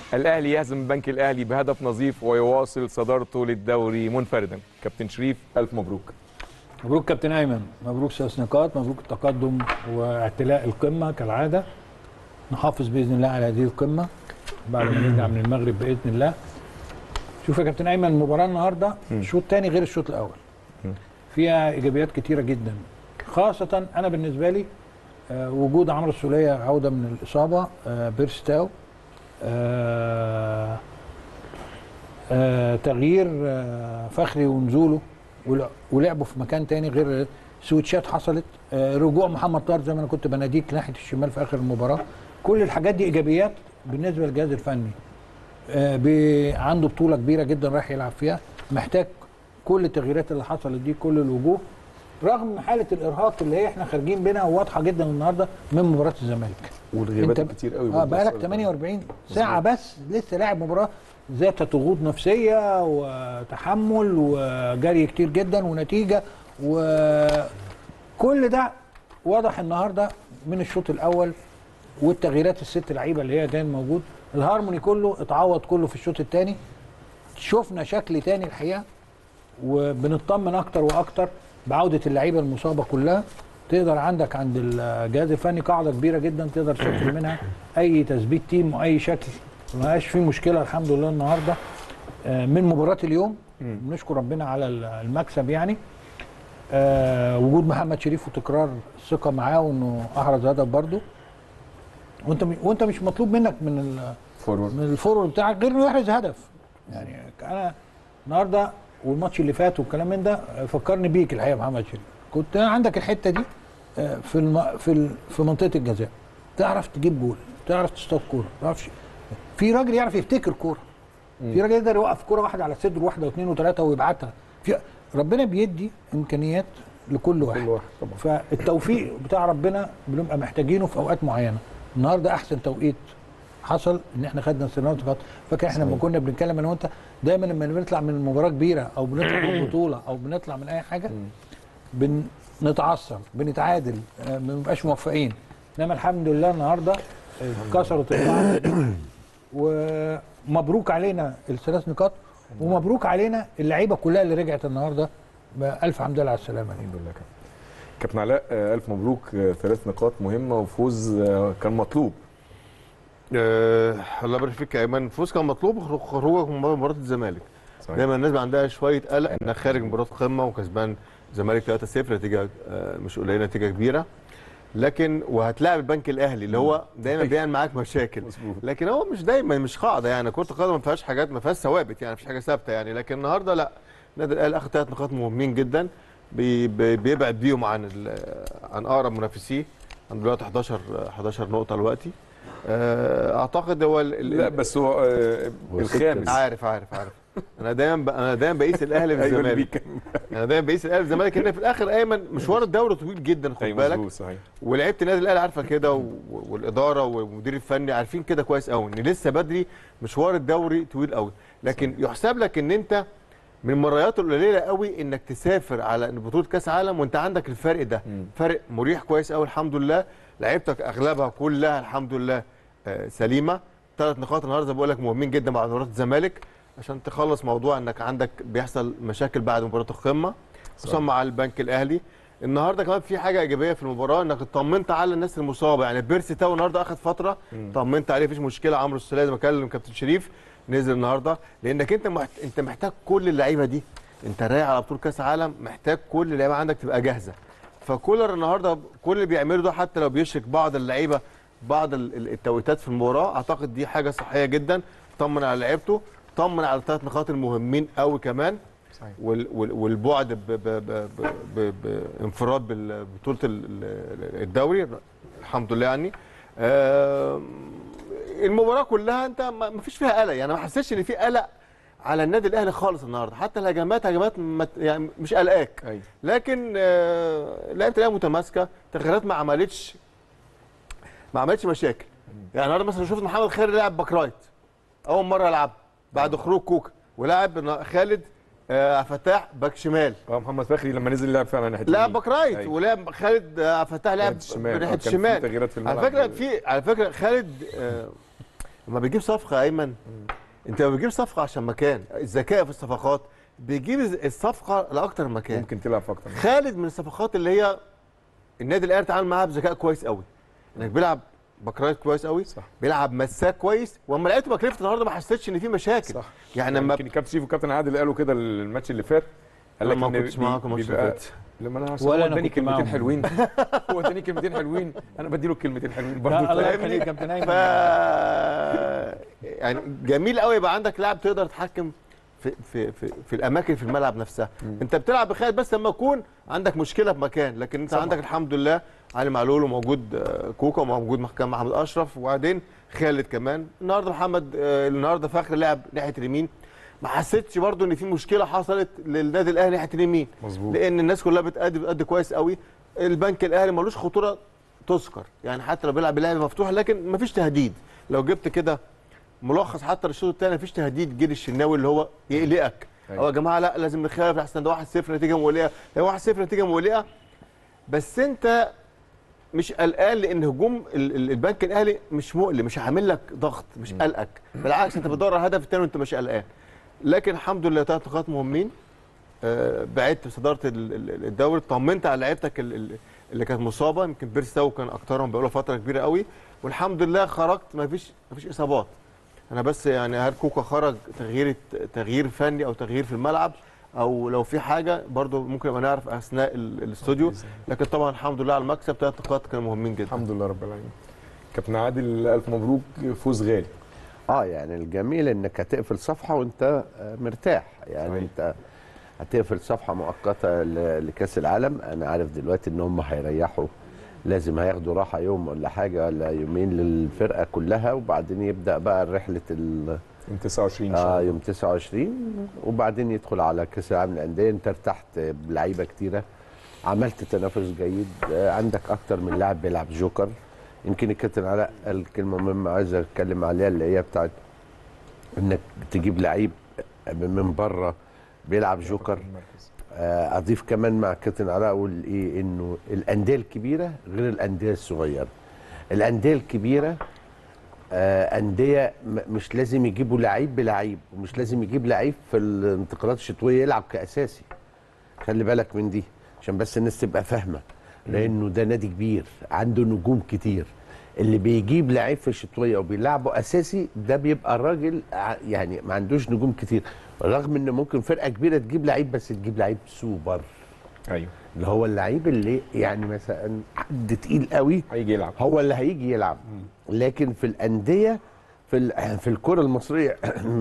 الاهلي يهزم البنك الاهلي بهدف نظيف ويواصل صدارته للدوري منفردا كابتن شريف الف مبروك مبروك كابتن ايمن مبروك ثلاث نقاط مبروك التقدم واعتلاء القمه كالعاده نحافظ باذن الله على هذه القمه بعد ما نرجع من المغرب باذن الله شوف يا كابتن ايمن المباراه النهارده شوط تاني غير الشوط الاول فيها ايجابيات كتيره جدا خاصه انا بالنسبه لي آه، وجود عمرو السوليه عوده من الاصابه آه، بيرستاو آه، آه، تغيير آه، فخري ونزوله ول- ولعبوا في مكان تاني غير سويتشات حصلت آه، رجوع محمد طاهر زي ما انا كنت بناديك ناحيه الشمال في اخر المباراه كل الحاجات دي ايجابيات بالنسبه للجهاز الفني آه، ب- عنده بطوله كبيره جدا رايح يلعب فيها محتاج كل التغييرات اللي حصلت دي كل الوجوه رغم حاله الارهاق اللي هي احنا خارجين منها واضحه جدا النهارده من مباراه الزمالك والغيابات انت كتير قوي اه برضه. بقالك 48 ساعه بس لسه لاعب مباراه ذات ضغوط نفسيه وتحمل وجري كتير جدا ونتيجه وكل ده واضح النهارده من الشوط الاول والتغييرات الست لعيبه اللي هي كان موجود الهارموني كله اتعوض كله في الشوط الثاني شفنا شكل تاني الحقيقه وبنطمن اكتر واكتر بعوده اللعيبه المصابه كلها تقدر عندك عند الجهاز الفني قاعده كبيره جدا تقدر تشكل منها اي تثبيت تيم واي شكل ما بقاش في مشكله الحمد لله النهارده آه، من مباراه اليوم بنشكر ربنا على المكسب يعني آه، وجود محمد شريف وتكرار الثقه معاه وانه احرز هدف برده وانت م- وانت مش مطلوب منك من ال- فورورد من الفورورد بتاعك غير انه يحرز هدف يعني انا النهارده والماتش اللي فات والكلام من ده آه، فكرني بيك الحقيقه محمد شريف كنت عندك الحته دي آه، في الم... في ال... في منطقه الجزاء تعرف تجيب جول تعرف تصطاد كوره تعرفش في راجل يعرف يفتكر كوره في راجل يقدر يوقف كوره واحده على صدر واحده واثنين وثلاثه ويبعتها في ربنا بيدي امكانيات لكل واحد, واحد طبعا. فالتوفيق بتاع ربنا بنبقى محتاجينه في اوقات معينه النهارده احسن توقيت حصل ان احنا خدنا سيراميكا خط فاكر احنا لما كنا بنتكلم انا وانت دايما لما بنطلع من مباراه كبيره او بنطلع من بطوله او بنطلع من اي حاجه بنتعثر بنتعادل آه، ما بنبقاش موفقين انما الحمد لله النهارده آه، كسرت القاعده دي ومبروك علينا الثلاث نقاط ومبروك علينا اللعيبه كلها اللي رجعت النهارده الف حمد لله على السلامه الحمد لله كابتن كابتن علاء آه، الف مبروك آه، ثلاث نقاط مهمه وفوز آه، كان مطلوب آه الله يبارك فيك يا ايمن الفوز كان مطلوب خروج- خروجك من مباراه الزمالك صحيح. دايما الناس بيبقى عندها شويه قلق انك خارج مباراه قمه وكسبان الزمالك 3-0 نتيجه آه مش قليله نتيجه كبيره لكن وهتلاعب البنك الاهلي اللي هو دايما صحيح. بيعمل معاك مشاكل مظبوط. لكن هو مش دايما مش قاعده يعني كره القدم ما فيهاش حاجات ما فيهاش ثوابت يعني مفيش حاجه ثابته يعني لكن النهارده لا النادي الاهلي اخذ ثلاث نقاط مهمين جدا بي بي بيبعد بيهم عن ال- عن اقرب منافسيه عنده دلوقتي 11 11 نقطه دلوقتي آه، اعتقد هو ال- ال- لا بس هو آه، الخامس عارف عارف عارف انا دايما ب... انا دايما بقيس الاهلي أيمن بالزمالك بيك. انا دايما بقيس الاهلي بالزمالك ان في الاخر ايمن مشوار الدوري طويل جدا خد أيوة بالك مظبوط، صحيح ولعيبه النادي الاهلي عارفه كده و... والاداره والمدير الفني عارفين كده كويس قوي ان لسه بدري مشوار الدوري طويل قوي لكن يحسب لك ان انت من المرات القليله قوي انك تسافر على بطوله كاس عالم وانت عندك الفرق ده فرق مريح كويس قوي الحمد لله لعيبتك اغلبها كلها الحمد لله آه، سليمه ثلاث نقاط النهارده زي ما بقول لك مهمين جدا مع مباراه الزمالك عشان تخلص موضوع انك عندك بيحصل مشاكل بعد مباراه القمه خصوصا مع البنك الاهلي النهارده كمان في حاجه ايجابيه في المباراه انك اطمنت على الناس المصابه يعني بيرسي تاو النهارده اخذ فتره طمنت عليه مفيش مشكله عمرو السوليه زي ما كلم كابتن شريف نزل النهارده لانك انت محت... انت محتاج كل اللعيبه دي انت رايح على بطوله كاس عالم محتاج كل اللعيبه عندك تبقى جاهزه فكولر النهارده كل اللي بيعمله ده حتى لو بيشرك بعض اللعيبه بعض ال- ال- التوقيتات في المباراه اعتقد دي حاجه صحيه جدا طمن على لعيبته طمن على الثلاث نقاط المهمين قوي كمان صحيح. وال وال والبعد ب- ب- ب- ب- ب- بانفراد ببطوله ال- ال- الدوري الحمد لله يعني آم، المباراه كلها انت ما ما فيش فيها قلق يعني ما حسيتش ان في قلق على النادي الاهلي خالص النهارده حتى الهجمات هجمات ما ت- يعني مش قلقاك ايوه لكن آه، لعيبه الاهلي متماسكه تغييرات ما عملتش ما عملتش مشاكل يعني النهارده مثلا شفت محمد خير لاعب باك رايت اول مره يلعب بعد خروج كوكا ولاعب خالد آه، عبد الفتاح باك شمال اه محمد فخري لما نزل لعب فعلا ناحيه لاعب اليمين. باك رايت أيوة. ولعب خالد آه، عبد الفتاح لعب ناحية الشمال. ناحيه آه، كان في الشمال تغييرات في على الملعب. فكره في على فكره خالد آه، لما بيجيب صفقه يا ايمن انت لما بتجيب صفقه عشان مكان الذكاء في الصفقات بيجيب الصفقه لاكتر من مكان ممكن تلعب في اكتر خالد من الصفقات اللي هي النادي الاهلي تعامل معاها بذكاء كويس قوي انك بيلعب باكرايت كويس قوي صح. بيلعب مساك كويس واما لقيته باك ليفت النهارده ما حسيتش ان في مشاكل صح يعني لما يمكن الكابتن شريف والكابتن عادل قالوا كده الماتش اللي فات قال لك أنا ما إن كنتش بي- معاكم الماتش اللي بيبقى- فات. لما انا ولا ولا أنا اداني كنت كلمتين معاهم. حلوين هو اداني كلمتين حلوين انا بديله الكلمتين حلوين برضه لا الله فاهمني؟ يخليك يا كابتن ف ايمن يعني جميل قوي يبقى عندك لاعب تقدر تتحكم في في في, في الاماكن في الملعب نفسها انت بتلعب بخالد بس لما يكون عندك مشكله في مكان لكن انت طبعا. عندك الحمد لله علي معلول وموجود آه، كوكا وموجود كان محمد اشرف وبعدين خالد كمان النهارده محمد آه، النهارده فخر لعب ناحيه اليمين ما حسيتش برضو ان في مشكله حصلت للنادي الاهلي ناحيه اليمين مظبوط لان الناس كلها بتأدي بتأدي كويس قوي البنك الاهلي ملوش خطوره تذكر يعني حتى لو بيلعب بلعب مفتوح لكن مفيش تهديد لو جبت كده ملخص حتى للشوط الثاني مفيش تهديد جيل الشناوي اللي هو يقلقك أيوة. أو يا جماعه لا لازم نخاف احسن ده 1-0 نتيجه مقلقه هي 1-0 نتيجه مقلقه بس انت مش قلقان لان هجوم ال- ال- البنك الاهلي مش مقلق مش عامل لك ضغط مش قلقك بالعكس انت بتدور على الهدف الثاني وانت مش قلقان لكن الحمد لله ثلاث نقاط مهمين آه، بعدت في صداره ال- ال- الدوري طمنت على لعيبتك ال- ال- اللي كانت مصابه يمكن بيرستاو كان اكترهم بقاله فتره كبيره قوي والحمد لله خرجت ما فيش ما فيش اصابات انا بس يعني هل كوكا خرج تغيير تغيير فني او تغيير في الملعب او لو في حاجه برضو ممكن نبقى نعرف اثناء ال- الاستوديو لكن طبعا الحمد لله على المكسب ثلاث نقاط كانوا مهمين جدا الحمد لله رب العالمين كابتن عادل الف مبروك فوز غالي اه يعني الجميل انك هتقفل صفحه وانت آه، مرتاح يعني صحيح. انت هتقفل صفحه مؤقته ل- لكاس العالم انا عارف دلوقتي ان هم هيريحوا لازم هياخدوا راحه يوم ولا حاجه ولا يومين للفرقه كلها وبعدين يبدا بقى رحله ال يوم 29 ان شاء آه الله يوم 29 وبعدين يدخل على كاس العالم للانديه انت ارتحت بلعيبه كتيره عملت تنافس جيد آه عندك اكتر من لاعب بيلعب جوكر يمكن الكابتن علاء قال كلمه مهمه عايز اتكلم عليها اللي هي بتاعت انك تجيب لعيب من بره بيلعب جوكر المركز. آه، اضيف كمان مع كابتن علاء اقول ايه انه الانديه الكبيره غير الانديه الصغيره الانديه الكبيره آه، انديه م- مش لازم يجيبوا لعيب بلعيب ومش لازم يجيب لعيب في الانتقالات الشتويه يلعب كاساسي خلي بالك من دي عشان بس الناس تبقى فاهمه لانه ده نادي كبير عنده نجوم كتير اللي بيجيب لعيب في الشتويه وبيلعبه اساسي ده بيبقى الراجل ع- يعني ما عندوش نجوم كتير رغم ان ممكن فرقه كبيره تجيب لعيب بس تجيب لعيب سوبر ايوه اللي هو اللعيب اللي يعني مثلا حد تقيل قوي هيجي يلعب هو اللي هيجي يلعب لكن في الانديه في ال- في الكره المصريه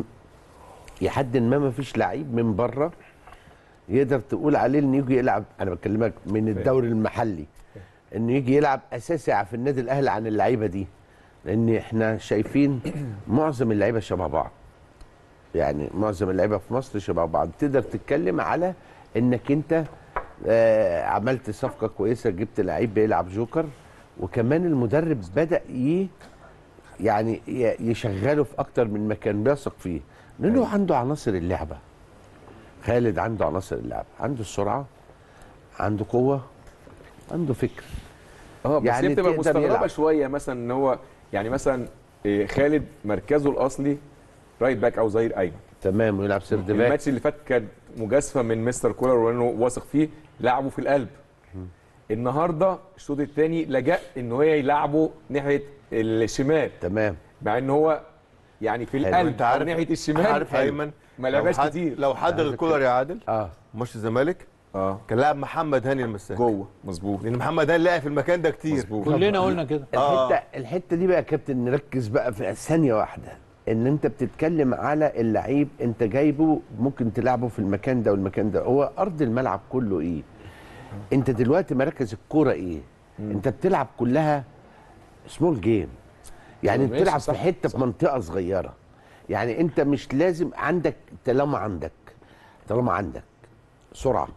لحد ما ما فيش لعيب من بره يقدر تقول عليه انه يجي يلعب انا بكلمك من الدوري المحلي انه يجي يلعب اساسي في النادي الاهلي عن اللعيبه دي لان احنا شايفين معظم اللعيبه شبه بعض يعني معظم اللعيبه في مصر شبه بعض تقدر تتكلم على انك انت آه عملت صفقه كويسه جبت لعيب بيلعب جوكر وكمان المدرب بدا ي يعني ي- يشغله في اكتر من مكان بيثق فيه لانه عنده عناصر اللعبه خالد عنده عناصر اللعبه عنده السرعه عنده قوه عنده فكر اه بس يعني هي بتبقى تقدر مستغربه يلعب. شويه مثلا ان هو يعني مثلا إيه، خالد مركزه الاصلي رايت باك او ظهير ايمن تمام ويلعب سيرد باك الماتش اللي فات كان مجازفه من مستر كولر وانه واثق فيه لعبه في القلب النهارده الشوط الثاني لجأ ان هو يلعبه ناحيه الشمال تمام مع ان هو يعني في حلو. القلب انت او عارف ناحيه الشمال عارف حلو. ايمن ما لو لعبهاش حد- كتير لو حد غير كولر يا عادل اه ماتش الزمالك اه كان لاعب محمد هاني المساك جوه مظبوط لان محمد هاني لعب في المكان ده كتير مظبوط كلنا قلنا كده آه. الحته الحته دي بقى يا كابتن نركز بقى في ثانيه واحده ان انت بتتكلم على اللعيب انت جايبه ممكن تلعبه في المكان ده والمكان ده هو ارض الملعب كله ايه انت دلوقتي مراكز الكوره ايه انت بتلعب كلها سمول جيم يعني ماشي، بتلعب صح، في حته في منطقه صغيره يعني انت مش لازم عندك طالما عندك طالما عندك سرعه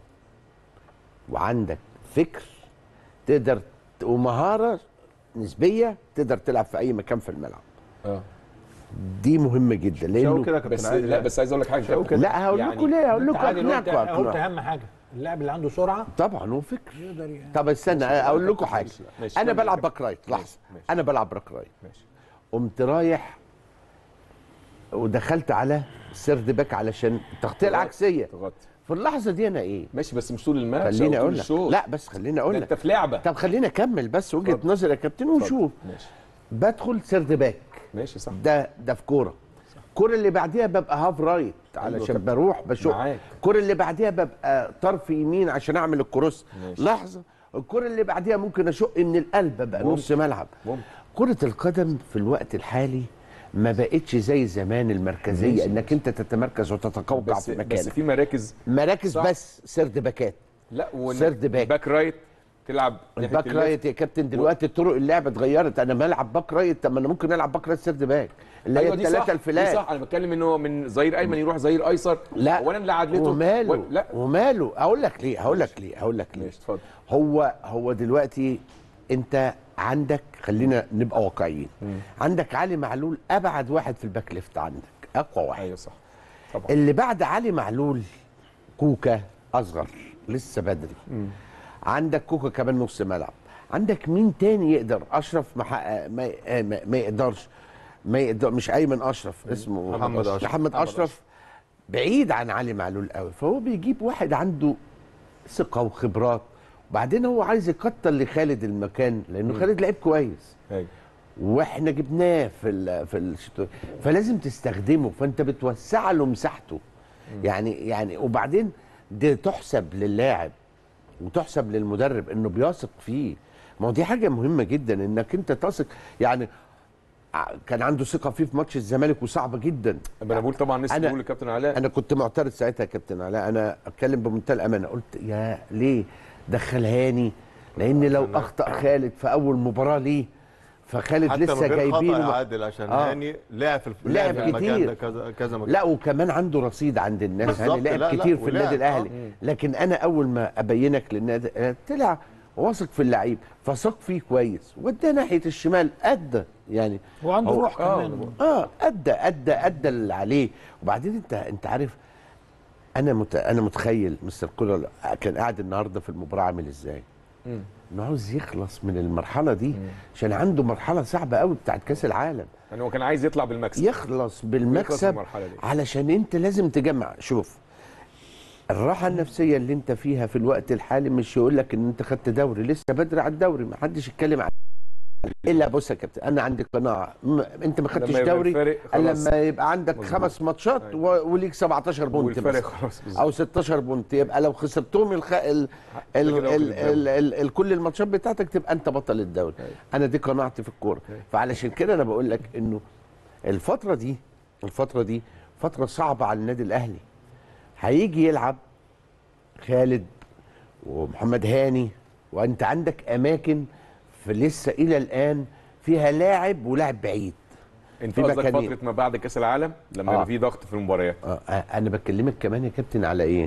وعندك فكر تقدر ت- ومهاره نسبيه تقدر تلعب في اي مكان في الملعب اه دي مهمه جدا شو لانه كده يا كابتن بس عادل لا بس عايز اقول لك حاجه كابتن. لا هقول يعني لكم ليه هقول لكم عادل قلت اقنعكم قلت أقنعكم. اهم حاجه اللاعب اللي عنده سرعه طبعا هو فكر يقدر يعني طب استنى اقول لكم حاجه ماشي. انا كمل بلعب كده. باك رايت ماشي. لحظه ماشي. انا بلعب باك رايت ماشي قمت رايح ودخلت على سرد باك علشان التغطيه العكسيه تغطي في اللحظه دي انا ايه ماشي بس مش طول الماتش خليني أو طول اقول لك الشوط. لا بس خليني اقول ده لك انت في لعبه طب خليني اكمل بس وجهه اتفضل. نظري يا كابتن ونشوف ماشي بدخل سرد باك ماشي صح ده ده في كوره الكوره اللي بعديها ببقى هاف رايت علشان كابتن. بروح بشوف معاك. الكوره اللي بعديها ببقى طرف يمين عشان اعمل الكروس ماشي. لحظه الكوره اللاللي بعديها ممكن اشق من القلب ابقى ممكن. نص ملعب ممكن. كره القدم في الوقت الحالي ما بقتش زي زمان المركزيه ماشي. انك انت تتمركز وتتقوقع بس في بس مكانك في مراكز مراكز صح. بس سرد باكات لا وإن سيرد باك. باك رايت تلعب ناحية الباك الليفت. رايت يا كابتن دلوقتي طرق اللعب اتغيرت انا بلعب باك رايت طب ما انا ممكن العب باك رايت سيرد باك اللي هي ايوه دي صح الثلاثه دي الفلات صح انا بتكلم ان هو من ظهير ايمن يروح ظهير ايسر لا هو انا اللي عدلته وماله و- لا وماله اقول لك ليه هقول لك ليه هقول لك ليه ماشي اتفضل هو هو دلوقتي انت عندك خلينا نبقى واقعيين عندك علي معلول ابعد واحد في الباك ليفت عندك اقوى واحد ايوه صح طبعا اللي بعد علي معلول كوكا اصغر لسه بدري عندك كوكا كمان نص ملعب عندك مين تاني يقدر اشرف محقق ما, ما, ما يقدرش ما يقدر مش ايمن اشرف اسمه محمد أشرف. محمد اشرف بعيد عن علي معلول قوي فهو بيجيب واحد عنده ثقه وخبرات وبعدين هو عايز يكتر لخالد المكان لانه خالد لعيب كويس ايوه واحنا جبناه في ال في الشتو فلازم تستخدمه فانت بتوسع له مساحته يعني يعني وبعدين دي تحسب للاعب وتحسب للمدرب انه بيثق فيه ما هو دي حاجه مهمه جدا انك انت تثق يعني ع- كان عنده ثقه فيه في ماتش الزمالك وصعبه جدا اما انا بقول طبعا لسه أنا- بقول للكابتن علاء انا كنت معترض ساعتها يا كابتن علاء انا اتكلم بمنتهى الامانه قلت يا ليه دخل هاني لان لو اخطا خالد في اول مباراه ليه فخالد حتى من لسه غير خطا جايبينه يا مع- عادل عشان آه. هاني لعب في لعب لعب في المكان كتير. ده كذا كذا مكان لا وكمان عنده رصيد عند الناس بالظبط، هاني لعب لا، لا، كتير في ولعب، النادي الاهلي آه. لكن انا اول ما ابينك للنادي آه، طلع واثق في اللعيب فثق فيه كويس واداه ناحيه الشمال ادى يعني وعنده هو- روح آه، كمان اه ادى ادى ادى اللي عليه وبعدين انت انت عارف انا مت... انا متخيل مستر كولر كان قاعد النهارده في المباراه عامل ازاي انه عاوز يخلص من المرحله دي عشان عنده مرحله صعبه قوي بتاعت كاس العالم يعني هو كان عايز يطلع بالمكسب يخلص بالمكسب المرحلة دي. علشان انت لازم تجمع شوف الراحه النفسيه اللي انت فيها في الوقت الحالي مش يقول لك ان انت خدت دوري لسه بدري على الدوري ما حدش يتكلم عن الا بص يا كابتن انا عندي قناعه م- انت ما خدتش لما يبقى دوري الفارق الا خلاص. لما يبقى عندك مظبوط. خمس ماتشات و- وليك 17 بونت والفرق بس خلاص بالظبط. او 16 بونت يبقى لو خسرتهم الخ... ال... ال... كده واخد ال... الدوري. ال... ال... ال... كل الماتشات بتاعتك تبقى انت بطل الدوري أيوة. انا دي قناعتي في الكوره أيوة. فعلشان كده انا بقول لك انه الفتره دي الفتره دي فتره صعبه على النادي الاهلي هيجي يلعب خالد ومحمد هاني وانت عندك اماكن في لسه الى الان فيها لاعب ولاعب بعيد انت في قصدك مكانين. فتره ما بعد كاس العالم لما آه. يبقى في ضغط في المباريات آه انا بكلمك كمان يا كابتن على ايه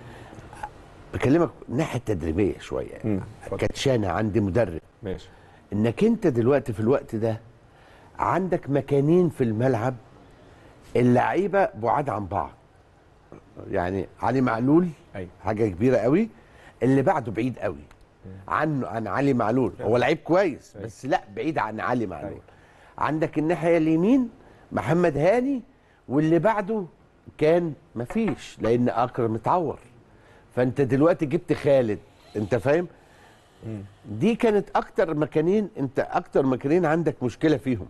بكلمك ناحيه تدريبيه شويه مم، اتفضل. كاتشانا عندي مدرب ماشي انك انت دلوقتي في الوقت ده عندك مكانين في الملعب اللعيبه بعاد عن بعض يعني علي معلول ايوه حاجه كبيره قوي اللي بعده بعيد قوي عنه عن علي معلول هو لعيب كويس بس لا بعيد عن علي معلول أيوة. عندك الناحيه اليمين محمد هاني واللي بعده كان مفيش لان اكرم اتعور فانت دلوقتي جبت خالد انت فاهم دي كانت اكتر مكانين انت اكتر مكانين عندك مشكله فيهم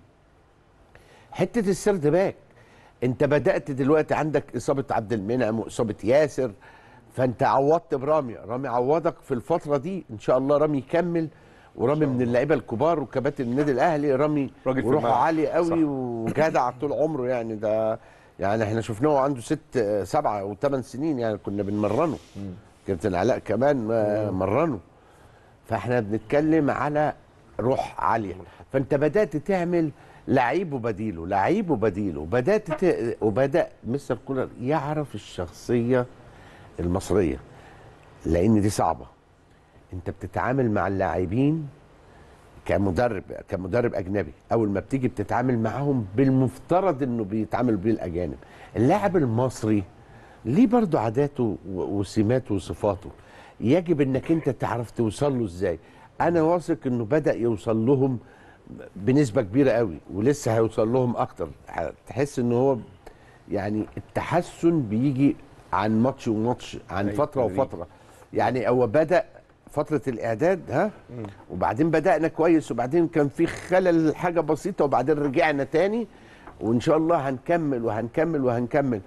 حته السرد باك انت بدات دلوقتي عندك اصابه عبد المنعم واصابه ياسر فانت عوضت برامي رامي عوضك في الفتره دي ان شاء الله رامي يكمل ورامي من اللعيبه الكبار وكباتن النادي الاهلي رامي راجل في وروحه الملعب. عالي قوي صح. وجدع طول عمره يعني ده يعني احنا شفناه عنده ست سبعة او ثمان سنين يعني كنا بنمرنه كابتن علاء كمان آه، مرنه فاحنا بنتكلم على روح عاليه فانت بدات تعمل لعيب وبديله لعيب وبديله بدات ت... وبدا مستر كولر يعرف الشخصيه المصريه لان دي صعبه انت بتتعامل مع اللاعبين كمدرب كمدرب اجنبي اول ما بتيجي بتتعامل معاهم بالمفترض انه بيتعامل بيه الاجانب اللاعب المصري ليه برضه عاداته و- وسماته وصفاته يجب انك انت تعرف توصل له ازاي انا واثق انه بدا يوصل لهم بنسبه كبيره قوي ولسه هيوصل لهم اكتر تحس ان هو يعني التحسن بيجي عن ماتش وماتش عن أيوة، فتره تدريج. وفتره يعني هو بدا فتره الاعداد ها وبعدين بدانا كويس وبعدين كان في خلل حاجه بسيطه وبعدين رجعنا تاني وان شاء الله هنكمل وهنكمل وهنكمل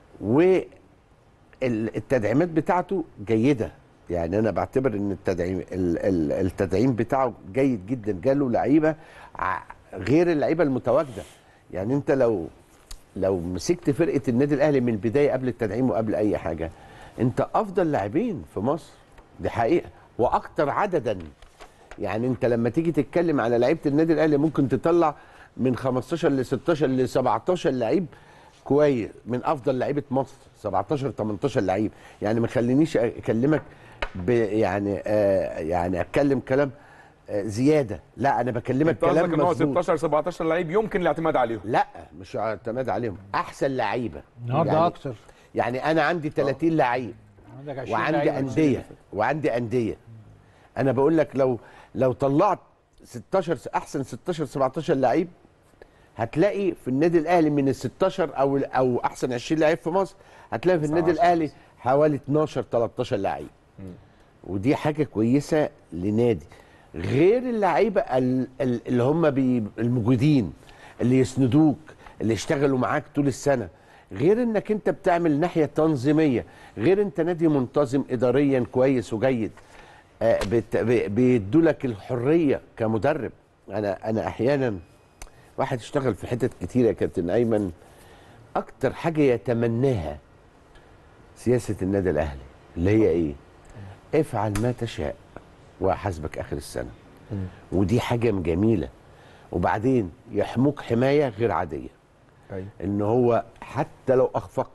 والتدعيمات بتاعته جيده يعني انا بعتبر ان التدعيم ال- ال- التدعيم بتاعه جيد جدا جاله لعيبه ع- غير اللعيبه المتواجده يعني انت لو لو مسكت فرقه النادي الاهلي من البدايه قبل التدعيم وقبل اي حاجه انت افضل لاعبين في مصر دي حقيقه واكتر عددا يعني انت لما تيجي تتكلم على لعيبه النادي الاهلي ممكن تطلع من 15 ل 16 ل 17 لعيب كويس من افضل لعيبه مصر 17 18 لعيب يعني ما خلينيش اكلمك ب يعني آه يعني اتكلم كلام آه زياده لا انا بكلمك انت قصدك كلام ان هو مظبوط 16 17 لعيب يمكن الاعتماد عليهم لا مش اعتماد عليهم احسن لعيبه النهارده يعني, اكتر يعني انا عندي 30 لعيب عندك 20 وعندي لعيبة. انديه وعندي انديه انا بقول لك لو لو طلعت 16 احسن 16 17 لعيب هتلاقي في النادي الاهلي من ال 16 او او احسن 20 لعيب في مصر هتلاقي في النادي الاهلي حوالي 12 13 لعيب ودي حاجه كويسه لنادي غير اللعيبه ال- ال- اللي هم بي- الموجودين اللي يسندوك اللي يشتغلوا معاك طول السنه غير انك انت بتعمل ناحيه تنظيميه غير انت نادي منتظم اداريا كويس وجيد آه، بت- ب- بيدوا لك الحريه كمدرب انا انا احيانا واحد اشتغل في حتت كتيره يا كابتن ايمن اكتر حاجه يتمناها سياسه النادي الاهلي اللي هي ايه افعل ما تشاء وحسبك اخر السنه ودي حاجه جميله وبعدين يحموك حمايه غير عاديه ايوه ان هو حتى لو اخفق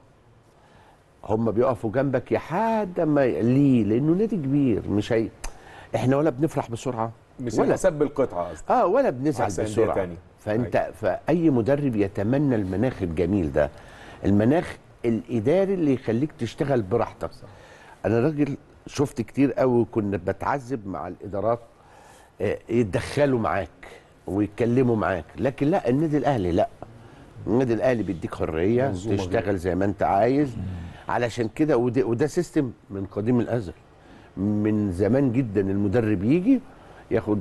هم بيقفوا جنبك لحد ما ليه لانه نادي كبير مش هي احنا ولا بنفرح بسرعه مش ولا حساب القطعه قصدي اه ولا بنزعل أحسن أندية بسرعه تانية. فانت فاي مدرب يتمنى المناخ الجميل ده المناخ الاداري اللي يخليك تشتغل براحتك انا راجل شفت كتير قوي كنا بتعذب مع الادارات آه، يتدخلوا معاك ويتكلموا معاك لكن لا النادي الاهلي لا النادي الاهلي بيديك حريه منظومة تشتغل زي ما انت عايز علشان كده وده, وده سيستم من قديم الازل من زمان جدا المدرب يجي ياخد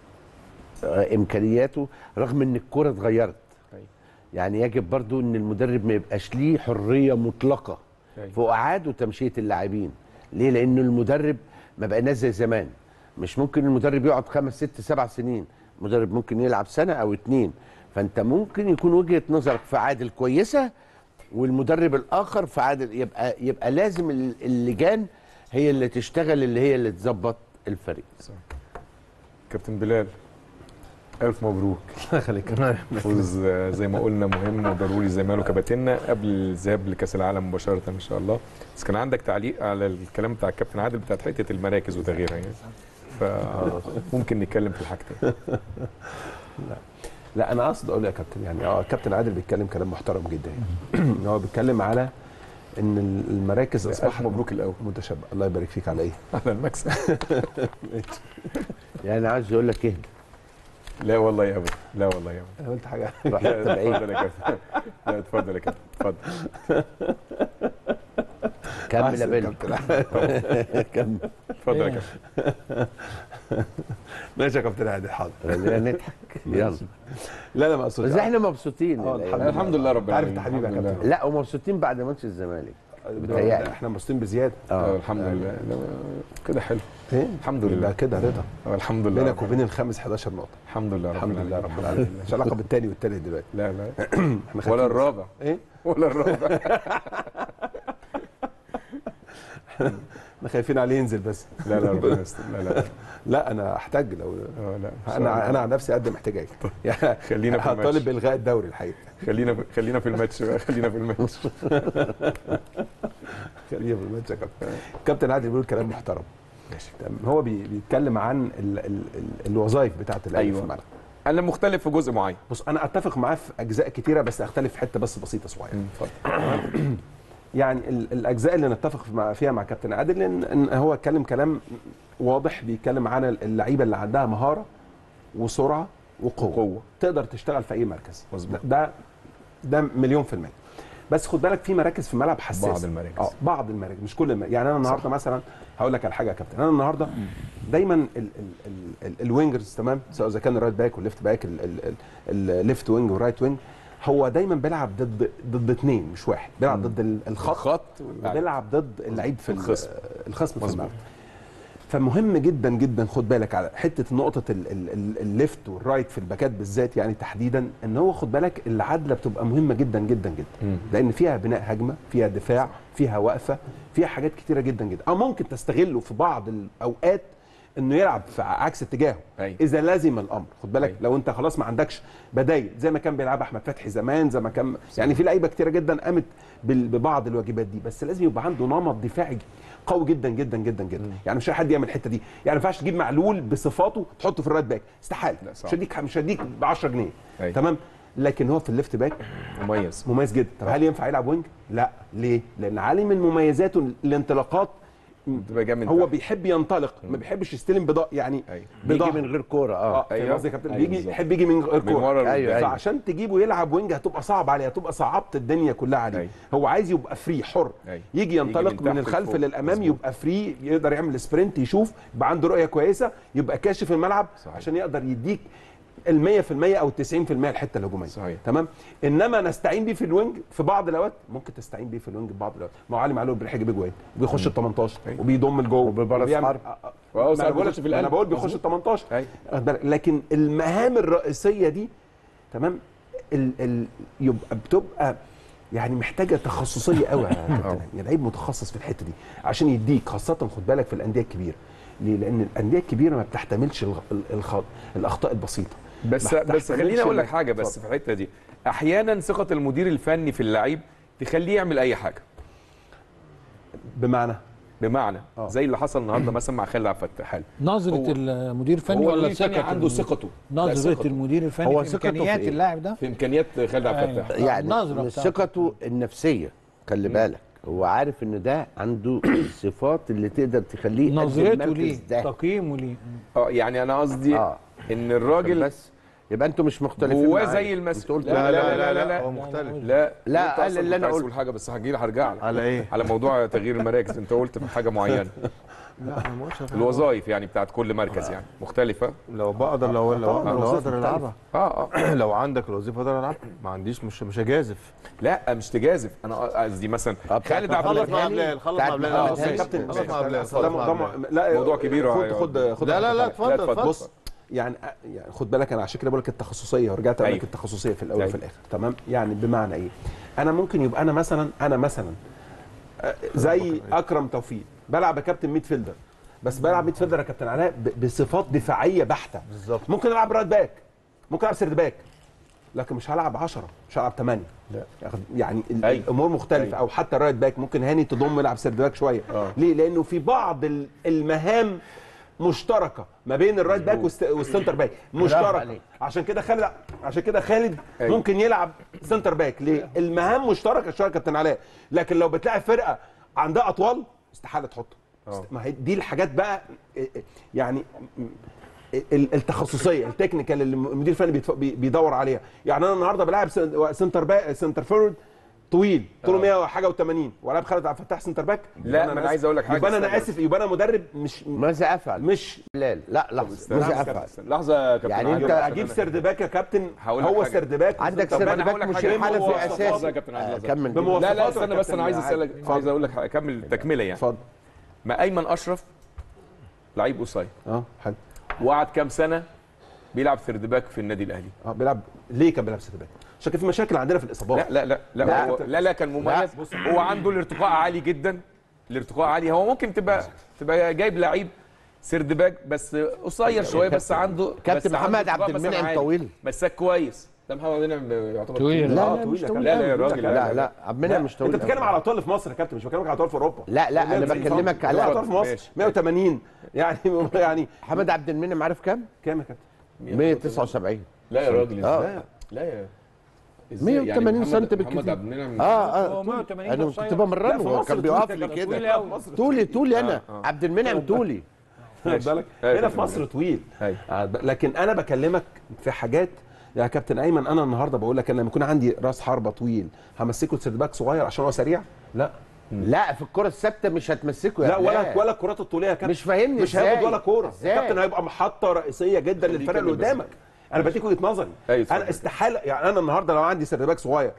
آه، امكانياته رغم ان الكره اتغيرت أيوة. يعني يجب برضو ان المدرب ما يبقاش ليه حريه مطلقه أيوة. في اعاد وتمشيه اللاعبين ليه لان المدرب ما بقناش زي زمان مش ممكن المدرب يقعد خمس ست سبع سنين المدرب ممكن يلعب سنه او اتنين فانت ممكن يكون وجهه نظرك في عادل كويسه والمدرب الاخر في عادل يبقى يبقى لازم ال- اللجان هي اللي تشتغل اللي هي اللي تظبط الفريق كابتن بلال الف مبروك الله يخليك فوز آه، زي ما قلنا مهم وضروري زي ما قالوا كباتننا قبل الذهاب لكاس العالم مباشره ان شاء الله بس كان عندك تعليق على الكلام بتاع الكابتن عادل بتاعت حته المراكز وتغييرها يعني فممكن نتكلم في الحاجتين لا انا اقصد اقول يا كابتن يعني اه الكابتن عادل بيتكلم كلام محترم جدا يعني ان هو بيتكلم على ان المراكز اصبح مبروك الاول متشابهه الله يبارك فيك على ايه على المكسب يعني انا عايز اقول لك ايه لا والله يا ابدا لا والله يا ابدا انا قلت حاجه رحت لا بعيد اتفضل يا كابتن لا اتفضل يا كابتن اتفضل كمل يا بيل كابتن كمل اتفضل يا كابتن ماشي يا كابتن عادل حاضر خلينا نضحك يلا لا لا ما اقصدش بس احنا مبسوطين آه، الأيام الحمد دي. الحمد لله رب عارف العالمين انت حبيبي يا الحمد لله. كابتن لا ومبسوطين بعد ماتش الزمالك بتهيألي. احنا مبسوطين بزياده آه، اه الحمد لله لا، كده حلو ايه الحمد يبقى لله كده رضا آه، الحمد لله بينك رب وبين الخامس 11 نقطه الحمد لله رب الحمد لله رب الحمد العالمين لله. مش علاقه بالتاني والتالت دلوقتي لا لا احنا ولا خايفين. الرابع ايه ولا الرابع احنا خايفين عليه ينزل بس لا لا ربنا يستر لا لا لا انا احتاج لو اه لا انا انا عن نفسي اقدم احتجاج يعني خلينا في هطالب الماتش بالغاء الدوري الحقيقه خلينا في خلينا في الماتش بقى خلينا في الماتش خلينا في الماتش يا كابتن كابتن عادل بيقول كلام محترم ماشي تمام هو بي- بيتكلم عن ال ال ال الوظائف بتاعت اللعيبه أيوة. في الملعب انا مختلف في جزء معين بص انا اتفق معاه في اجزاء كتيره بس اختلف في حته بس بسيطه صغيره اتفضل يعني ال- الاجزاء اللي نتفق مع فيها مع كابتن عادل ان, إن هو اتكلم كلام واضح بيتكلم عن اللعيبه اللي عندها مهاره وسرعه وقوه قوه تقدر تشتغل في اي مركز مظبوط. ده ده مليون في المية بس خد بالك في مراكز في الملعب حساسه بعض المراكز. اه بعض المراكز مش كل المراكز يعني انا النهارده مثلا هقول لك على حاجه يا كابتن انا النهارده دايما ال ال ال ال الوينجرز تمام سواء اذا كان الرايت باك والليفت باك ال- ال- ال- الليفت وينج والرايت وينج هو دايما بيلعب ضد ضد اثنين مش واحد بيلعب ضد ال- الخط الخط وبيلعب ضد اللعيب في ال- الخصم. الخصم في مظبوط. الملعب فمهم جدا جدا خد بالك على حته نقطه ال- ال- ال- الليفت والرايت في الباكات بالذات يعني تحديدا ان هو خد بالك العدله بتبقى مهمه جدا جدا جدا مم. لان فيها بناء هجمه فيها دفاع فيها وقفه فيها حاجات كتيره جدا جدا او ممكن تستغله في بعض الاوقات انه يلعب في عكس اتجاهه أيوة. اذا لازم الامر خد بالك أيوة. لو انت خلاص ما عندكش بدايل زي ما كان بيلعب احمد فتحي زمان زي ما كان يعني في لعيبه كتيره جدا قامت بال- ببعض الواجبات دي بس لازم يبقى عنده نمط دفاعي قوي جدا جدا جدا جدا يعني مش اي حد يعمل الحته دي يعني ما ينفعش تجيب معلول بصفاته تحطه في الرايت باك استحاله لا، صعب. مش هديك مش هديك ب 10 جنيه أيوة. تمام لكن هو في الليفت باك مميز مميز جدا طب هل ينفع يلعب وينج لا ليه لان علي من مميزاته الانطلاقات تبقى جاي من هو تحت. بيحب ينطلق ما بيحبش يستلم بضاء يعني أيوة. بيجي بضهر. من غير كوره اه اه فاهم أيوة. قصدي يا كابتن أيوة بيجي بالظبط. يحب يجي من غير من ورا كوره القدام. أيوة، أيوة. فعشان تجيبه يلعب وينج هتبقى صعب عليه هتبقى صعبت الدنيا كلها عليه أيوة. هو عايز يبقى فري حر أيوة. يجي ينطلق من من, تحت الخلف لفوق. للامام مظبوط. يبقى فري يقدر يعمل سبرنت يشوف يبقى عنده رؤيه كويسه يبقى كاشف الملعب صحيح. عشان يقدر يديك ال 100% او ال 90% الحته الهجوميه صحيح. تمام انما نستعين بيه في الوينج في بعض الاوقات ممكن تستعين بيه في الوينج في بعض الاوقات ما هو علي معلول بيلحق يجيب جوان وبيخش ال 18 أيوة. وبيضم لجوه وبيبرز وبيعمل- حرب. آه، آه. وهو ما انا ساعات بقول بيخش لك في انا القلب. بقول بيخش ال مظبوط. 18 أيوة. واخد بالك؟ لكن المهام الرئيسيه دي تمام ال ال يبقى بتبقى يعني محتاجه تخصصيه قوي يا كابتن يعني لعيب متخصص في الحته دي عشان يديك خاصه خد بالك في الانديه الكبيره ليه؟ لان الانديه الكبيره ما بتحتملش الغ- ال- الخ- الاخطاء البسيطه بس ما بس بتحتملش خليني اقول لك إنك- حاجه بس في الحته دي احيانا ثقه المدير الفني في اللعيب تخليه يعمل اي حاجه بمعنى بمعنى آه. زي اللي حصل النهارده مثلا مع خالد عبد الفتاح حال نظره هو- المدير الفني هو ولا المدير الفني ثقه عنده المدير- ثقته لا، نظره ثقته. المدير الفني هو في ثقته في امكانيات إيه؟ اللاعب ده في امكانيات خالد عبد الفتاح أيوة. يعني النظرة مش بتاعته. ثقته النفسيه خلي بالك هو عارف ان ده عنده الصفات اللي تقدر تخليه يقدم نظرته المركز ليه ده تقييمه ليه اه يعني انا قصدي اه ان الراجل بس يبقى انتوا مش مختلفين جواه معايا. زي المس انت قلت لا لا لا لا هو لا مختلف لا لا، أنت قال أصلاً اللي أنا كنت عايز قلته. تقول حاجه بس هجي هرجع لك على ايه؟ على موضوع تغيير المراكز انت قلت في حاجه معينه لا انا ما قلتش على حاجة. الوظائف يعني بتاعت كل مركز يعني مختلفه لو بقدر لو لو, طبعاً لو الوظيفة اقدر العبها اه اه لو عندك الوظيفه اقدر العبها ما عنديش مش مش هجازف لا مش تجازف انا قصدي مثلا آه، بتاعت خالد عبد خلص الفتاح مع بلال خلص بتاعت مع بلال محمد خلص هاني. مع كابتن خلص مع بلال ده خلص مع ده بلال لا موضوع كبير خد أيوة. خد خد لا لا لا لا، اتفضل اتفضل. اتفضل بص يعني يعني خد بالك انا عشان كده بقول لك التخصصيه ورجعت اقول أيوة. لك التخصصيه في الاول أيوة. وفي الاخر تمام يعني بمعنى ايه انا ممكن يبقى انا مثلا انا مثلا آه، زي اكرم توفيق بلعب يا كابتن ميد فيلدر بس بلعب ميد فيلدر يا كابتن علاء ب- بصفات دفاعيه بحته بالظبط ممكن العب رايت باك ممكن العب سيرد باك لكن مش هلعب 10 مش هلعب 8 لا. يعني ال- أيوة. الامور مختلفه أيوة. او حتى رايت باك ممكن هاني تضم يلعب سيرد باك شويه آه. ليه لانه في بعض ال- المهام مشتركه ما بين الرايت باك والست- والسنتر باك مشتركه عليك. عشان كده خالد عشان كده خالد أيوة. ممكن يلعب سنتر باك ليه المهام مشتركه شويه يا كابتن علاء لكن لو بتلاعب فرقه عندها اطوال استحاله تحطه آه. ما هي دي الحاجات بقى يعني ال- التخصصيه التكنيكال اللي المدير الفني بيتف- بي- بيدور عليها يعني انا النهارده بلاعب سن- سنتر باك سنتر فورورد طويل طوله 100 وحاجه و80 والعب خالد عبد الفتاح سنتر باك لا، يبقى ما أنا عايز أقول لك حاجة، يبقى انا استنى اسف يبقى انا مدرب مش ماذا افعل مش بلال لا لحظه استنى، ماذا لحظة، افعل لحظه يا كابتن يعني عادل، أنت عشان اجيب أنا- سرد باك يا كابتن هقول لك هو حاجة. سرد باك عندك وسنتر سرد باك. أنا هقول باك لك مش حاجة. الحاله بمواصفات- في لحظة يا اساسي كابتن عادل، آه، لحظة. كمل بمواصفات- لا لا يا استنى بس كابتن انا عايز عادل. اسالك اتفضل. عايز اقول لك اكمل تكمله يعني اتفضل ما ايمن اشرف لعيب قصير اه حلو وقعد كام سنه بيلعب ثيرد باك في النادي الاهلي اه بيلعب ليه كان بيلعب سرد باك عشان كان في مشاكل عندنا في الاصابات لا لا لا لا لا. هو لا لا كان مميز هو عنده الارتقاء عالي جدا الارتقاء عالي هو ممكن تبقى تبقى جايب لعيب سيرد باك بس قصير شويه بس عنده كابتن بس عنده محمد ارتقاء عبد مثلاً المنعم عالي. طويل مساك كويس ده محمد عبد المنعم يعتبر طويل. لا آه، لا طويل مش يا طويل لا لا يا أوي. راجل لا لا عبد المنعم مش طويل انت بتتكلم أوي. على اطوال في مصر يا كابتن مش بكلمك على اطوال في اوروبا لا لا انا 190 بكلمك سم. على اطوال في مصر ماشي. 180 يعني يعني محمد عبد المنعم عارف كام كام يا كابتن 179 لا يا راجل آه. ازاي لا يا إزاي؟ 180 محمد- سم محمد بالكتير. عبد المنعم اه هو اه 180 انا قصير. كنت لا، بمرنه في هو مصر كان طويل بيقف يا لي كابتن، طويل كده أوي. مصر طولي طولي انا آه. عبد المنعم طولي خد بالك أيوة. هنا في مصر طويل أيوة. آه، ب- لكن انا بكلمك في حاجات يا كابتن ايمن انا النهارده بقول لك انا لما يكون عندي راس حربه طويل همسكه سيرد باك صغير عشان هو سريع لا لا في الكره الثابته مش هتمسكه يا لا ولا بلال. ولا الكرات الطوليه يا كابتن مش فاهمني مش إزاي؟ هياخد ولا كوره إزاي؟ الكابتن هيبقى محطه رئيسيه جدا للفرق اللي قدامك انا بديك وجهه نظري أيوة، اتفضل. انا استحاله يعني انا النهارده لو عندي سيرد باك صغير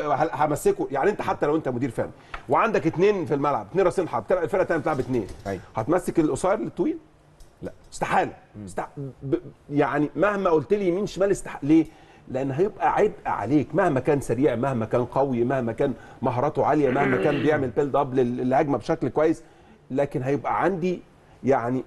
وهمسكه يعني انت حتى لو انت مدير فني وعندك اثنين في الملعب اثنين راسين حرب بتلعب الفرقه الثانيه بتلعب اثنين أيوة. هتمسك القصير للطويل لا استحاله استح... ب... يعني مهما قلت لي يمين شمال استح... ليه لان هيبقى عبء عليك مهما كان سريع مهما كان قوي مهما كان مهاراته عاليه مهما كان بيعمل بيلد اب لل- للهجمه بشكل كويس لكن هيبقى عندي يعني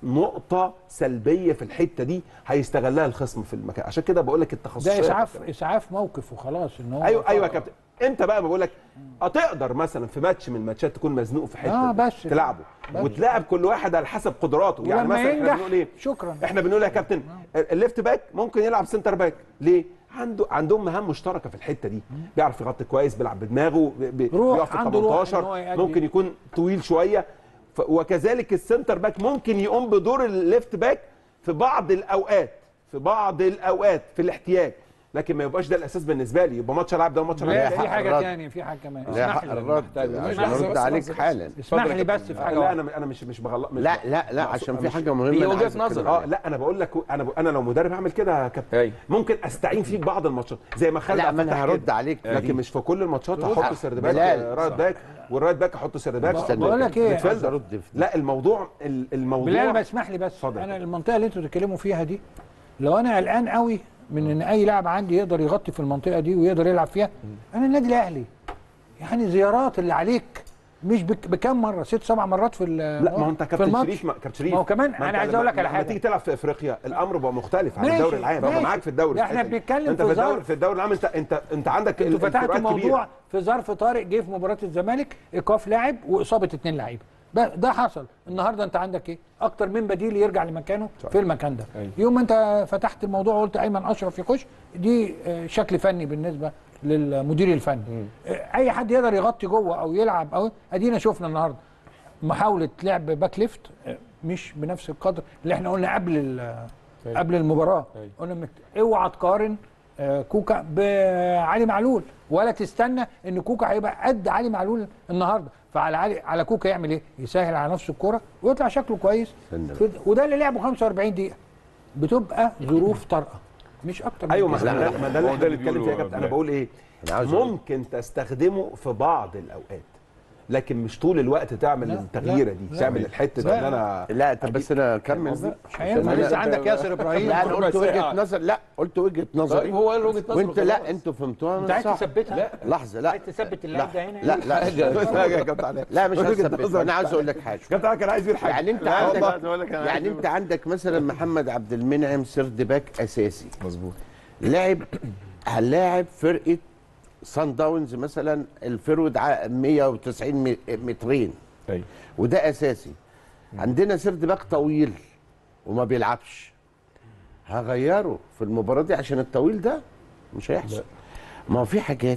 نقطة سلبية في الحتة دي هيستغلها الخصم في المكان عشان كده بقول لك التخصصية ده يا اسعاف كابتن. اسعاف موقف وخلاص ان هو ايوه ايوه يا كابتن امتى بقى بقول لك هتقدر مثلا في ماتش من الماتشات تكون مزنوق في حته آه، بس كده. تلعبه بس. وتلاعب كل واحد على حسب قدراته يعني ولما مثلا احنا ينجح بنقول ايه شكرا احنا بنقول يا كابتن الليفت باك ممكن يلعب سنتر باك ليه عنده عندهم مهام مشتركه في الحته دي بيعرف يغطي كويس بيلعب بدماغه بي- بي- روح، بيقف في عنده روح إن هو 18 يأدي. ممكن يكون طويل شويه ف- وكذلك السنتر باك ممكن يقوم بدور الليفت باك في بعض الاوقات في بعض الاوقات في الاحتياج لكن ما يبقاش ده الاساس بالنسبه لي يبقى ماتش العب ده وماتش لا العب حق في حاجه الرد. تاني في حاجه كمان لا اسمح حق لي الرد طيب، عشان لحظة ارد بس، عليك لحظة بس. حالا اسمح اتفضل لي يا بس كابتن. في حاجه لا واحدة. انا انا مش مش بغلط مش لا لا لا عشان في حاجه مهمه هي أنا وجهة عايز أتكلم نظر. اه عليها. لا انا بقول لك انا انا لو مدرب هعمل كده يا كابتن أيوة. ممكن استعين فيك بعض الماتشات زي ما خالد لا عبد ما انا الفتاح هرد كده. عليك في لكن دي. مش في كل الماتشات حق. هحط سيرد باك بلال. رايت باك والرايت باك احط سيرد باك استنى. بقول لك ايه عايز ميدفيلدر. ارد في دي. لا الموضوع ال- الموضوع بلال بس اسمح لي بس اتفضل. انا المنطقه اللي انتوا بتتكلموا فيها دي لو انا قلقان قوي من ان اي لاعب عندي يقدر يغطي في المنطقه دي ويقدر يلعب فيها انا النادي الاهلي يعني زيارات اللي عليك مش بك بكام مره ست سبع مرات في ال- لا ما هو انت في كابتن الماتش. شريف ما كابتن شريف ما هو كمان ما انا انت عايز لما- اقول لك على لما حاجه تيجي تلعب في افريقيا الامر بقى مختلف عن ماشي، الدوري العام انا ماشي. معاك في الدوري لا، احنا الحتة دي. بنتكلم انت في في الدوري ظرف. في الدوري العام انت انت انت عندك انتوا ال- فتحتوا الفروقات كبيرة. موضوع في ظرف طارئ جه في مباراه الزمالك ايقاف لاعب واصابه اثنين لعيبه ده ده حصل النهارده انت عندك ايه اكتر من بديل يرجع لمكانه في المكان ده أيوة. يوم ما انت فتحت الموضوع وقلت ايمن اشرف يخش دي آه، شكل فني بالنسبه للمدير الفني آه، اي حد يقدر يغطي جوه او يلعب او ادينا شفنا النهارده محاوله لعب باك ليفت آه، مش بنفس القدر اللي احنا قلنا قبل ال- أيوة. قبل المباراه أيوة. قلنا مت- اوعى تقارن آه، كوكا بعلي معلول ولا تستنى ان كوكا هيبقى قد علي معلول النهارده فعلى علي على كوكا يعمل ايه؟ يسهل على نفسه الكوره ويطلع شكله كويس استنى. في- وده اللي لعبه 45 دقيقه بتبقى ظروف طارئه مش اكتر من ايوه ما كده. احنا ما ده هو اللي ده احنا اللي بنتكلم فيه يا بيقوله كابتن انا بلال. بقول ايه أنا عاوز أقول- ممكن تستخدمه في بعض الاوقات لكن مش طول الوقت تعمل لا، التغييره لا، دي لا. تعمل الحته لا، دي ان انا لا طب بس انا اكمل بقى. مش هينفع أنا- لسه عندك ياسر ابراهيم لا انا قلت ربع وجهه ساعة. نظر لا قلت وجهه نظري طيب هو قال وجهه نظره وانت لا خلاص. انتوا فهمتوها انت عايز صح. تثبتها لحظه لا عايز تثبت اللعيب ده هنا لا لا لا يا كابتن علاء لا مش وجهة هثبت نظر. انا عايز اقول لك حاجه كابتن علاء كان عايز يقول حاجه يعني انت لا والله عندك عايز أقول لك أنا يعني عايز انت عندك مثلا محمد عبد المنعم سرد باك اساسي مظبوط لاعب هنلاعب فرقه سان داونز مثلا الفرود ع- 190 م- مترين ايوه وده اساسي عندنا سرد باك طويل وما بيلعبش هغيره في المباراه دي عشان الطويل ده مش هيحصل ما هو في حاجات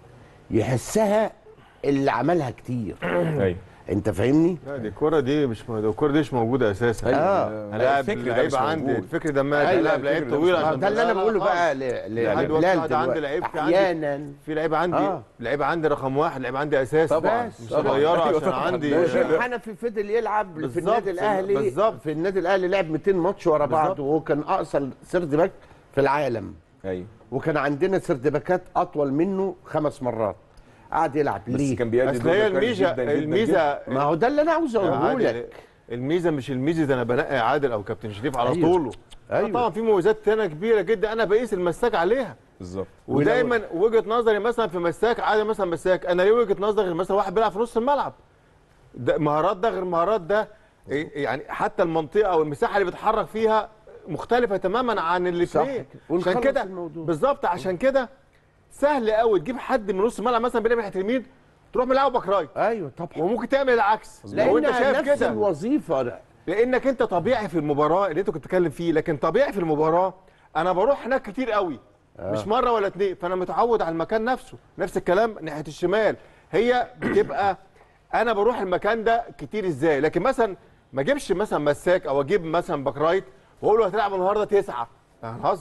يحسها اللي عملها كتير ايوه انت فاهمني لا دي الكوره دي مش م- الكوره دي مش موجوده اساسا آه. انا لاعب الفكر ده لعيب مش عندي موجود. الفكر ده ما أيوة، لاعب الفكر لعيب ده طويل مش عشان ده اللي لا، انا لا بقوله خالص. بقى ل- لا، ل- دلوقتي لبلال قاعد عندي دلوقتي لعيب في عندي احيانا في لعيب عندي آه. لعيب عندي رقم واحد لعيب عندي اساسي طبعاً. مش طبعاً. صغيره أيوة عشان طبعاً. عندي وشريف حنفي فضل يلعب في بالظبط، النادي الاهلي بالظبط. في النادي الاهلي لعب 200 ماتش ورا بعض بالظبط. وهو كان اقصر سرد باك في العالم ايوه وكان عندنا سرد باكات اطول منه خمس مرات قعد يلعب بس ليه كان بيأدي اصل دور هي ده كويس الميزه جدا جدا الميزه ما هو ده اللي انا عاوز يا اقوله عادل، لك الميزه مش الميزه ده انا بنقي عادل او كابتن شريف على أيوة. طوله أيوة. أيوة. طبعا في مميزات تانية كبيره جدا انا بقيس المساك عليها بالظبط ودايما وجهه نظري مثلا في مساك عادي مثلا مساك انا ليه وجهه نظري غير مثلا واحد بيلعب في نص الملعب ده مهارات ده غير مهارات ده إيه يعني حتى المنطقه او المساحه اللي بيتحرك فيها مختلفه تماما عن الاثنين صح. عشان ونخلص كده الموضوع. بالظبط عشان كده سهل قوي تجيب حد من نص الملعب مثلا بيلعب ناحيه اليمين تروح ملعبه باك رايت ايوه طبعا وممكن تعمل العكس لو انت لانها شايف نفس كده الوظيفه لانك انت طبيعي في المباراه اللي انت كنت بتتكلم فيه لكن طبيعي في المباراه انا بروح هناك كتير قوي آه. مش مره ولا اتنين فانا متعود على المكان نفسه نفس الكلام ناحيه الشمال هي بتبقى انا بروح المكان ده كتير ازاي لكن مثلا ما اجيبش مثلا مساك او اجيب مثلا باك رايت واقول له هتلعب النهارده تسعه هنهزر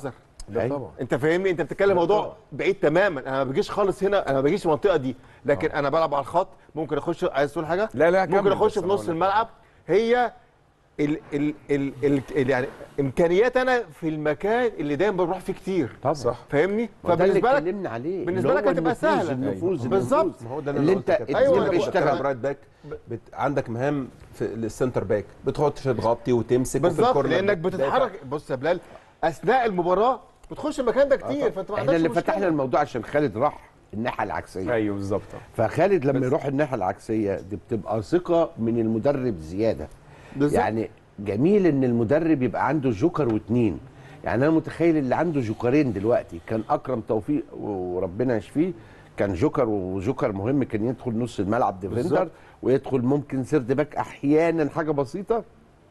ده أيوة. طبعا انت فاهمني انت بتتكلم موضوع بعيد تماما انا ما بجيش خالص هنا انا ما بجيش المنطقه دي لكن انا بلعب على الخط ممكن اخش عايز تقول حاجه لا لا ممكن كمل اخش بس في أنا نص هقول لك. الملعب هي ال ال ال ال ال يعني امكانيات انا في المكان اللي دايما بروح فيه كتير طبعا صح فاهمني ما ده اللي فبالنسبه لك اتكلمنا عليه بالنسبة اللي لك هو هتبقى النفوذ، سهلة. النفوذ بالظبط. النفوذ. ما هو ده اللي أنا انت قلت كده. أيوة، أنت أنا بتشتغل بقول- رايت باك بت... عندك مهام في السنتر باك بتخش تغطي وتمسك وفي بالظبط الكورنر لانك بتدافع. بتتحرك بص يا بلال اثناء المباراه بتخش المكان ده كتير فانت ما احنا عندكش اللي مشكلة. فتحنا الموضوع عشان خالد راح الناحيه العكسيه ايوه بالظبط فخالد لما يروح الناحيه العكسيه دي بتبقى ثقه من المدرب زياده بالظبط. يعني جميل ان المدرب يبقى عنده جوكر واتنين يعني انا متخيل اللي عنده جوكرين دلوقتي كان اكرم توفيق وربنا يشفيه كان جوكر وجوكر مهم كان يدخل نص الملعب ديفندر بالظبط. ويدخل ممكن سيرد باك احيانا حاجه بسيطه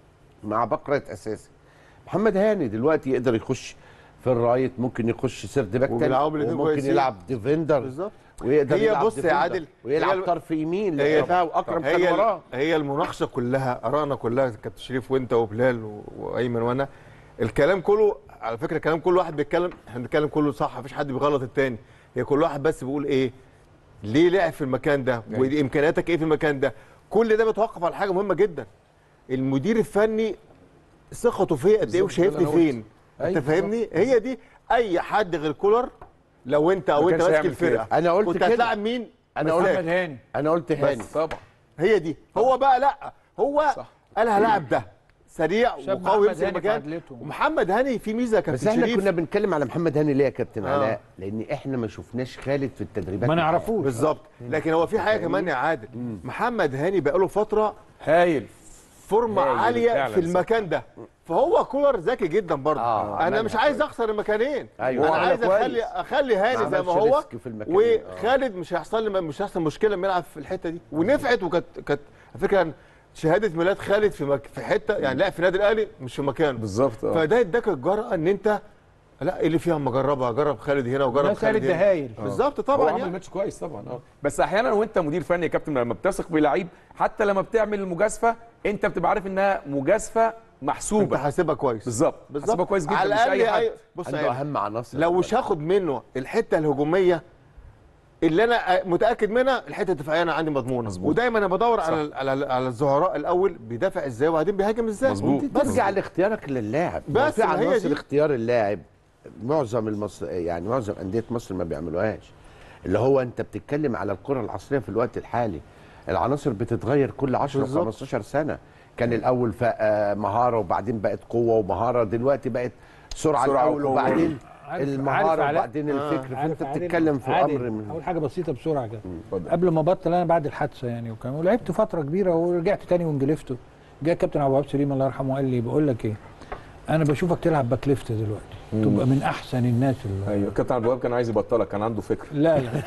مع بقره اساسي محمد هاني دلوقتي يقدر يخش في الرايت ممكن يخش سيرد باك تاني وبيلعبوا الاتنين وممكن كويسين. يلعب ديفندر بالظبط ويقدر هي يلعب بص يا ديفندر عادل، ويلعب هي ال- طرف يمين هي لقيتها واكرم كان هي وراه هي المناقشه كلها ارائنا كلها كابتن شريف وانت وبلال و- وايمن وانا الكلام كله على فكره كلام كل واحد بيتكلم احنا بنتكلم كله صح مفيش حد بيغلط التاني هي كل واحد بس بيقول ايه ليه لعب في المكان ده وامكانياتك ايه في المكان ده كل ده بيتوقف على حاجه مهمه جدا المدير الفني ثقته فيا قد ايه بالظبط، ده اللي وشايفني أنا فين أيوة، انت فاهمني هي دي اي حد غير كولر لو انت او ما انت كانش ماسك هيعمل كده. الفرقه أنا قلت كنت كده. هتلاعب مين أنا مساك. قلت- محمد هاني انا قلت هاني طبعا هي دي هو بقى لا هو صح. انا هلاعب ده سريع شاب وقوي محمد يمسك هاني في مكان عدلته. ومحمد هاني في ميزه يا بس كابتن احنا شريف كنا بنتكلم على محمد هاني ليه يا كابتن آه. علاء لان احنا ما شفناش خالد في التدريبات ما نعرفوش بالظبط لكن هو في حاجه كمان يا عادل محمد هاني بقاله فتره هايل فورمه هايل عاليه فعلاً في المكان ده فهو كولر ذكي جدا برضه آه، انا عملها مش عايز اخسر المكانين أيوة. انا هو عايز عملها اخلي كويس. اخلي ما هاني زي ما عملش هو ريسك في المكانين. آه. وخالد مش هيحصل لي مش هيحصل مشكله لما يلعب في الحته دي ونفعت وكانت كانت على فكره شهاده ميلاد خالد في مك... في حته يعني لا في النادي الاهلي مش في مكانه بالظبط اه فده اداك الجرأه ان انت لا ايه اللي فيها اما اجربها اجرب خالد هنا وجرب الناس خالد قالت ده هنا هايل بالظبط هو طبعا عمل يعني. ماتش كويس طبعا اه بس احيانا وانت مدير فني يا كابتن لما بتثق بلعيب حتى لما بتعمل المجازفه انت بتبقى عارف انها مجازفه انت محسوبه حاسبها كويس بالظبط حاسبها كويس جدا على مش الاقل اي حد أي... بص عنده يا اهم عناصر لو مش هاخد منه الحته الهجوميه اللي انا متاكد منها الحته الدفاعيه انا عندي مضمونه مظبوط. ودايما انا بدور على على على الزهراء الاول بيدافع ازاي وبعدين بيهاجم ازاي مظبوط. بس ترجع لاختيارك للاعب بس بس في ما هي عناصر دي. اختيار اللاعب معظم المصر يعني معظم انديه مصر ما بيعملوهاش اللي هو انت بتتكلم على الكره العصريه في الوقت الحالي العناصر بتتغير كل 10 بالظبط. 15 سنه كان الاول ف- آه، مهاره وبعدين بقت قوه ومهاره دلوقتي بقت سرعه, سرعة الاول وقوة. وبعدين عارف- عارف المهاره علاء؟ وبعدين الفكر عارف فانت عادل- بتتكلم في عادل، امر من اول حاجه بسيطه بسرعه كده اتفضل. قبل ما بطل انا بعد الحادثه يعني وكان ولعبت فتره كبيره ورجعت تاني وانجلفت جاء كابتن ابو عبد السليم الله يرحمه قال لي بقول لك ايه انا بشوفك تلعب باك ليفت دلوقتي تبقى من احسن الناس اللي ايوه كابتن عبد الوهاب كان عايز يبطلك كان عنده فكر لا لا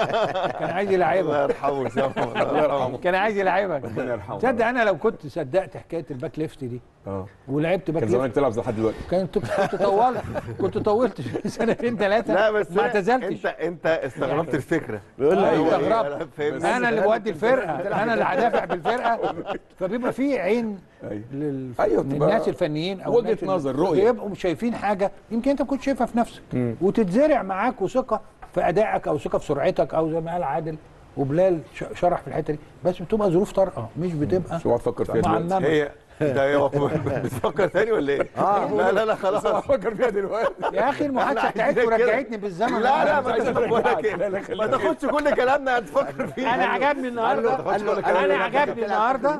كان عايز الله يلعبك يرحمه سامحه. الله يرحمه كان عايز يلعبك ربنا يرحمه تصدق انا لو كنت صدقت حكايه الباك ليفت دي اه ولعبت باك كان ليفت زمانك تلعب لحد دلوقتي كنت كنت طولت كنت طولت سنتين ثلاثه لا بس ما هي- اعتزلتش انت انت استغربت الفكره بيقول لي هو إيه؟ استغربت. أنا فاهمني؟ انا اللي بودي الفرقه انا اللي هدافع بالفرقه فبيبقى في عين ايوه لل... أيوة، بتبقى للناس الفنيين او وجهة الناس اللي نظر، رؤية. بيبقوا شايفين حاجه يمكن انت ما كنتش شايفها في نفسك وتتزرع معاك وثقه في ادائك او ثقه في سرعتك او زي ما قال عادل وبلال ش- شرح في الحته دي بس بتبقى ظروف طارئه مش بتبقى مش اوعى تفكر فيها دلوقتي معممه هي ده هو بتفكر تاني ولا ايه؟ لا لا لا خلاص فكر فيها دلوقتي يا اخي المحادثه إحنا بتاعتكم عايزين كده. رجعتني بالزمن لا لا أنا ما تاخدش بالك ما تاخدش كل كلامنا هتفكر فيه انا عجبني النهارده انا عجبني النهارده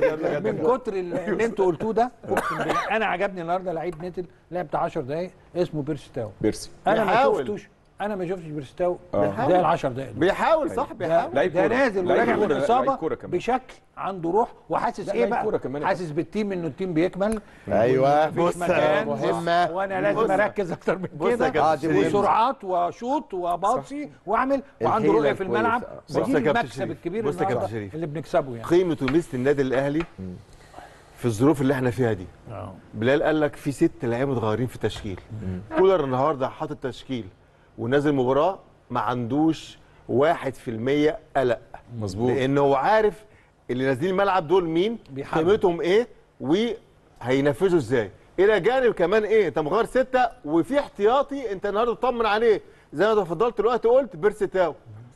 من كتر اللي انتوا قلتوه ده اقسم بالله انا عجبني النهارده لعيب نتل لعب بتاع 10 دقائق اسمه بيرستاو بيرسي انا ما بيحاول. شفتوش انا ما شفتش بيرستاو آه. زي ال 10 دقائق دول. بيحاول صح بيحاول لعيب ده كورة. نازل لعيب وراجع كورة، من لا، الاصابه لعيب كورة كمان. بشكل عنده روح وحاسس لا، ايه لعيب بقى كورة كمان يا حاسس بالتيم انه التيم بيكمل ايوه مفيش بص مكان مهمة. وانا لازم بص. اركز اكتر من بص يا كده كابتن شريف. وسرعات واشوط وباصي واعمل وعنده الحيلة رؤيه في الملعب كويسة. بص يا ودي كابتن المكسب شريف. الكبير بص يا كابتن النهارده شريف. اللي بنكسبه يعني قيمه وميزه النادي الاهلي في الظروف اللي احنا فيها دي آه. بلال قال لك في ست لعيبه متغيرين في التشكيل كولر النهارده حاطط تشكيل ونازل مباراه ما عندوش 1% قلق مظبوط لان هو عارف اللي نازلين الملعب دول مين بيحاربوا. قيمتهم ايه وهينفذوا ازاي الى جانب كمان ايه انت مغير سته وفي احتياطي انت النهارده تطمن عليه زي ما تفضلت دلوقتي قلت بيرسي تاو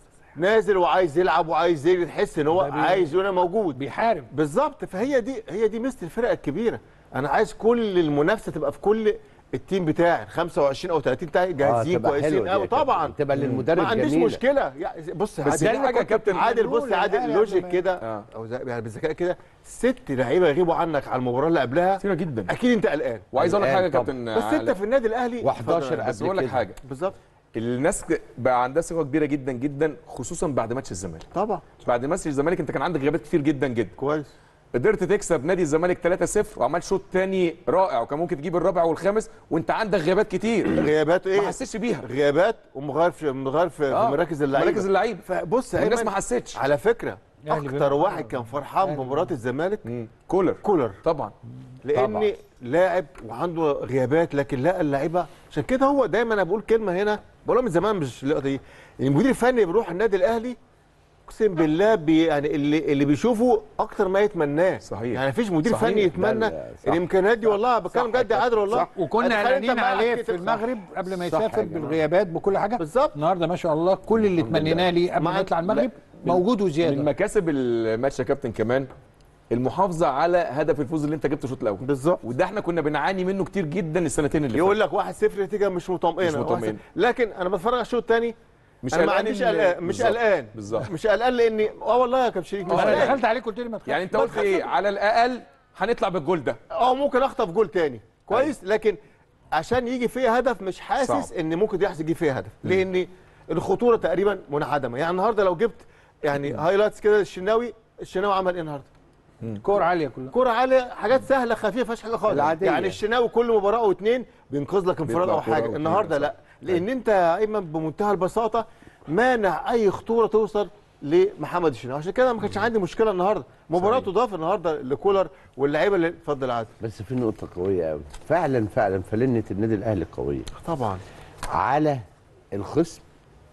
نازل وعايز يلعب وعايز يجري تحس ان هو ده بي- عايز وانا موجود بيحارب بالظبط فهي دي هي دي ميزه الفرقه الكبيره انا عايز كل المنافسه تبقى في كل التيم بتاعي 25 او 30 بتاعي جاهزين تبقى حلوة كويسين دي قوي يا كابتن. طبعا تبقى للمدرب ما عنديش جميلة. مشكله يعني بص بس عادل دي حاجه يا كابتن عادل بص بنقول عادل الأهلي لوجيك قبل ما- كده آه. او زي- يعني بالذكاء كده ست لعيبه يغيبوا عنك على المباراه اللي قبلها كتيره جدا اكيد انت قلقان وعايز اقول لك الآن حاجه يا طبعا. كابتن بس انت علاء. في النادي الاهلي و11 اتفضل. بس قبل بقول لك كده. حاجه بالظبط الناس بقى عندها ثقه كبيره جدا جدا خصوصا بعد ماتش الزمالك طبعا بعد ماتش الزمالك انت كان عندك غيابات كتير جدا جدا كويس قدرت تكسب نادي الزمالك 3-0 وعملت شوط تاني رائع وكان ممكن تجيب الرابع والخامس وانت عندك غيابات كتير غيابات ما ايه حسيتش بيها غيابات ومغير في مغير في, آه، في مراكز اللعيبه مراكز اللعيبه فبص يا الناس أيمن، ما حسيتش على فكره الأهلي اكتر بيلعب واحد كورة. كان فرحان بمباراه الزمالك مم. كولر كولر طبعا لان طبعا. لاعب وعنده غيابات لكن لقى اللعيبه عشان كده هو دايما انا بقول كلمه هنا بقولها من زمان مش اللقطه دي المدير الفني بيروح النادي الاهلي اقسم بالله بي يعني اللي اللي بيشوفه اكتر ما يتمناه صحيح. يعني مفيش مدير صحيح. فني يتمنى لا، لا، صح. الامكانيات دي والله بتكلم جد يا عادل والله صح. وكنا تخيل أنت قلقانين معاك عليه كده. في المغرب قبل ما صح يا يسافر جماعة. بالغيابات بكل حاجه بالظبط. النهارده ما شاء الله كل اللي تمنيناه ليه قبل مع- ما يطلع لا، المغرب موجود من وزياده مكاسب الماتش يا كابتن كمان المحافظه على هدف الفوز اللي انت جبته الشوط الاول بالظبط وده احنا كنا بنعاني منه كتير جدا السنتين اللي يقول فاتوا لك 1-0 نتيجه مش مطمئنه مش مطمئنة. 1-0. لكن انا بتفرج على الشوط الثاني مش انا ما قلقان عنديش إن- قلقان مش بالظبط. قلقان بالظبط مش قلقان لاني اه والله يا كابتن شريف مش انا قلقان دخلت عليك قلت لي ما تخافش يعني انت قلت ايه على الاقل هنطلع بالجول ده اه ممكن اخطف جول تاني كويس لكن عشان يجي فيها هدف مش حاسس صعب. ان ممكن يحصل يجي فيها هدف لان الخطوره تقريبا منعدمه يعني النهارده لو جبت يعني هايلايتس كده الشناوي الشناوي عمل ايه النهارده كور عاليه كلها كرة عالية حاجات سهلة خفيفة فيهاش حاجة خالص العادية. يعني الشناوي كل مباراة أو اتنين بينقذ لك انفراد بيطلع أو كرة حاجة أو اتنين، النهاردة صح. لا لأن أنت يا أيمن بمنتهى البساطة مانع أي خطورة توصل لمحمد الشناوي عشان كده ما كانش عندي مشكلة النهاردة مباراة تضاف النهاردة لكولر واللعيبة اللي اتفضل عادل بس في نقطة قوية قوي فعلا فعلا فلنة النادي الأهلي قوية طبعا على الخصم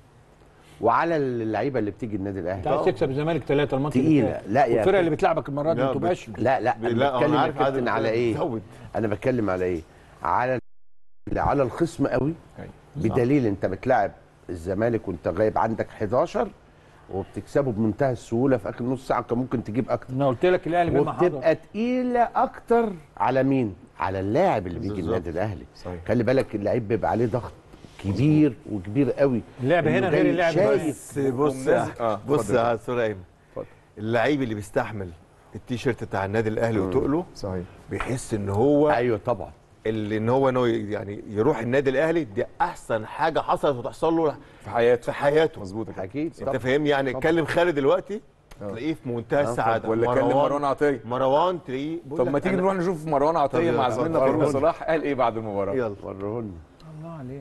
وعلى اللعيبة اللي بتيجي النادي انت الأهلي عايز تكسب الزمالك ثلاثه الماتش اللي تقيلة فات. لا يا والفرقه كابتن. اللي بتلعبك المره دي لا، ما تبقاش لا لا أنا لا بتكلم أنا يا عارف كابتن عادل على إيه زود أنا بتكلم على إيه على على الخصم قوي أيوة. بدليل أنت بتلاعب الزمالك وأنت غايب عندك 11 وبتكسبه بمنتهى السهولة في آخر نص ساعة كان ممكن تجيب أكتر انا قلت لك الاهلي بما حضر وبتبقى تقيله اكتر على مين؟ على اللاعب اللي بيجي بالظبط. النادي الاهلي صحيح. خلي بالك اللعيب بيبقى عليه ضغط كبير وكبير قوي اللعب إنه هنا غير جاي اللعب شايف هنا. بس بص بمناسبة- آه، بص اتفضل. يا استاذ ايمن اتفضل. اللعيب اللي بيستحمل التيشيرت بتاع النادي الاهلي وتقله صحيح بيحس ان هو ايوه طبعا اللي ان هو انه يعني يروح النادي الاهلي دي احسن حاجه حصلت وتحصل له في حياته في حياته مظبوط يا كابتن. اكيد انت طبعا فاهمني يعني طبعا. اتكلم خالد دلوقتي آه. تلاقيه في منتهى السعاده ولا كلم مروان عطيه مروان تلاقيه بقول طب لك ما تيجي أنا- نروح نشوف مروان طب عطيه يلا، مع زميلنا اتفضل. فاروق صلاح قال ايه بعد المباراه يلا ورهن الله عليك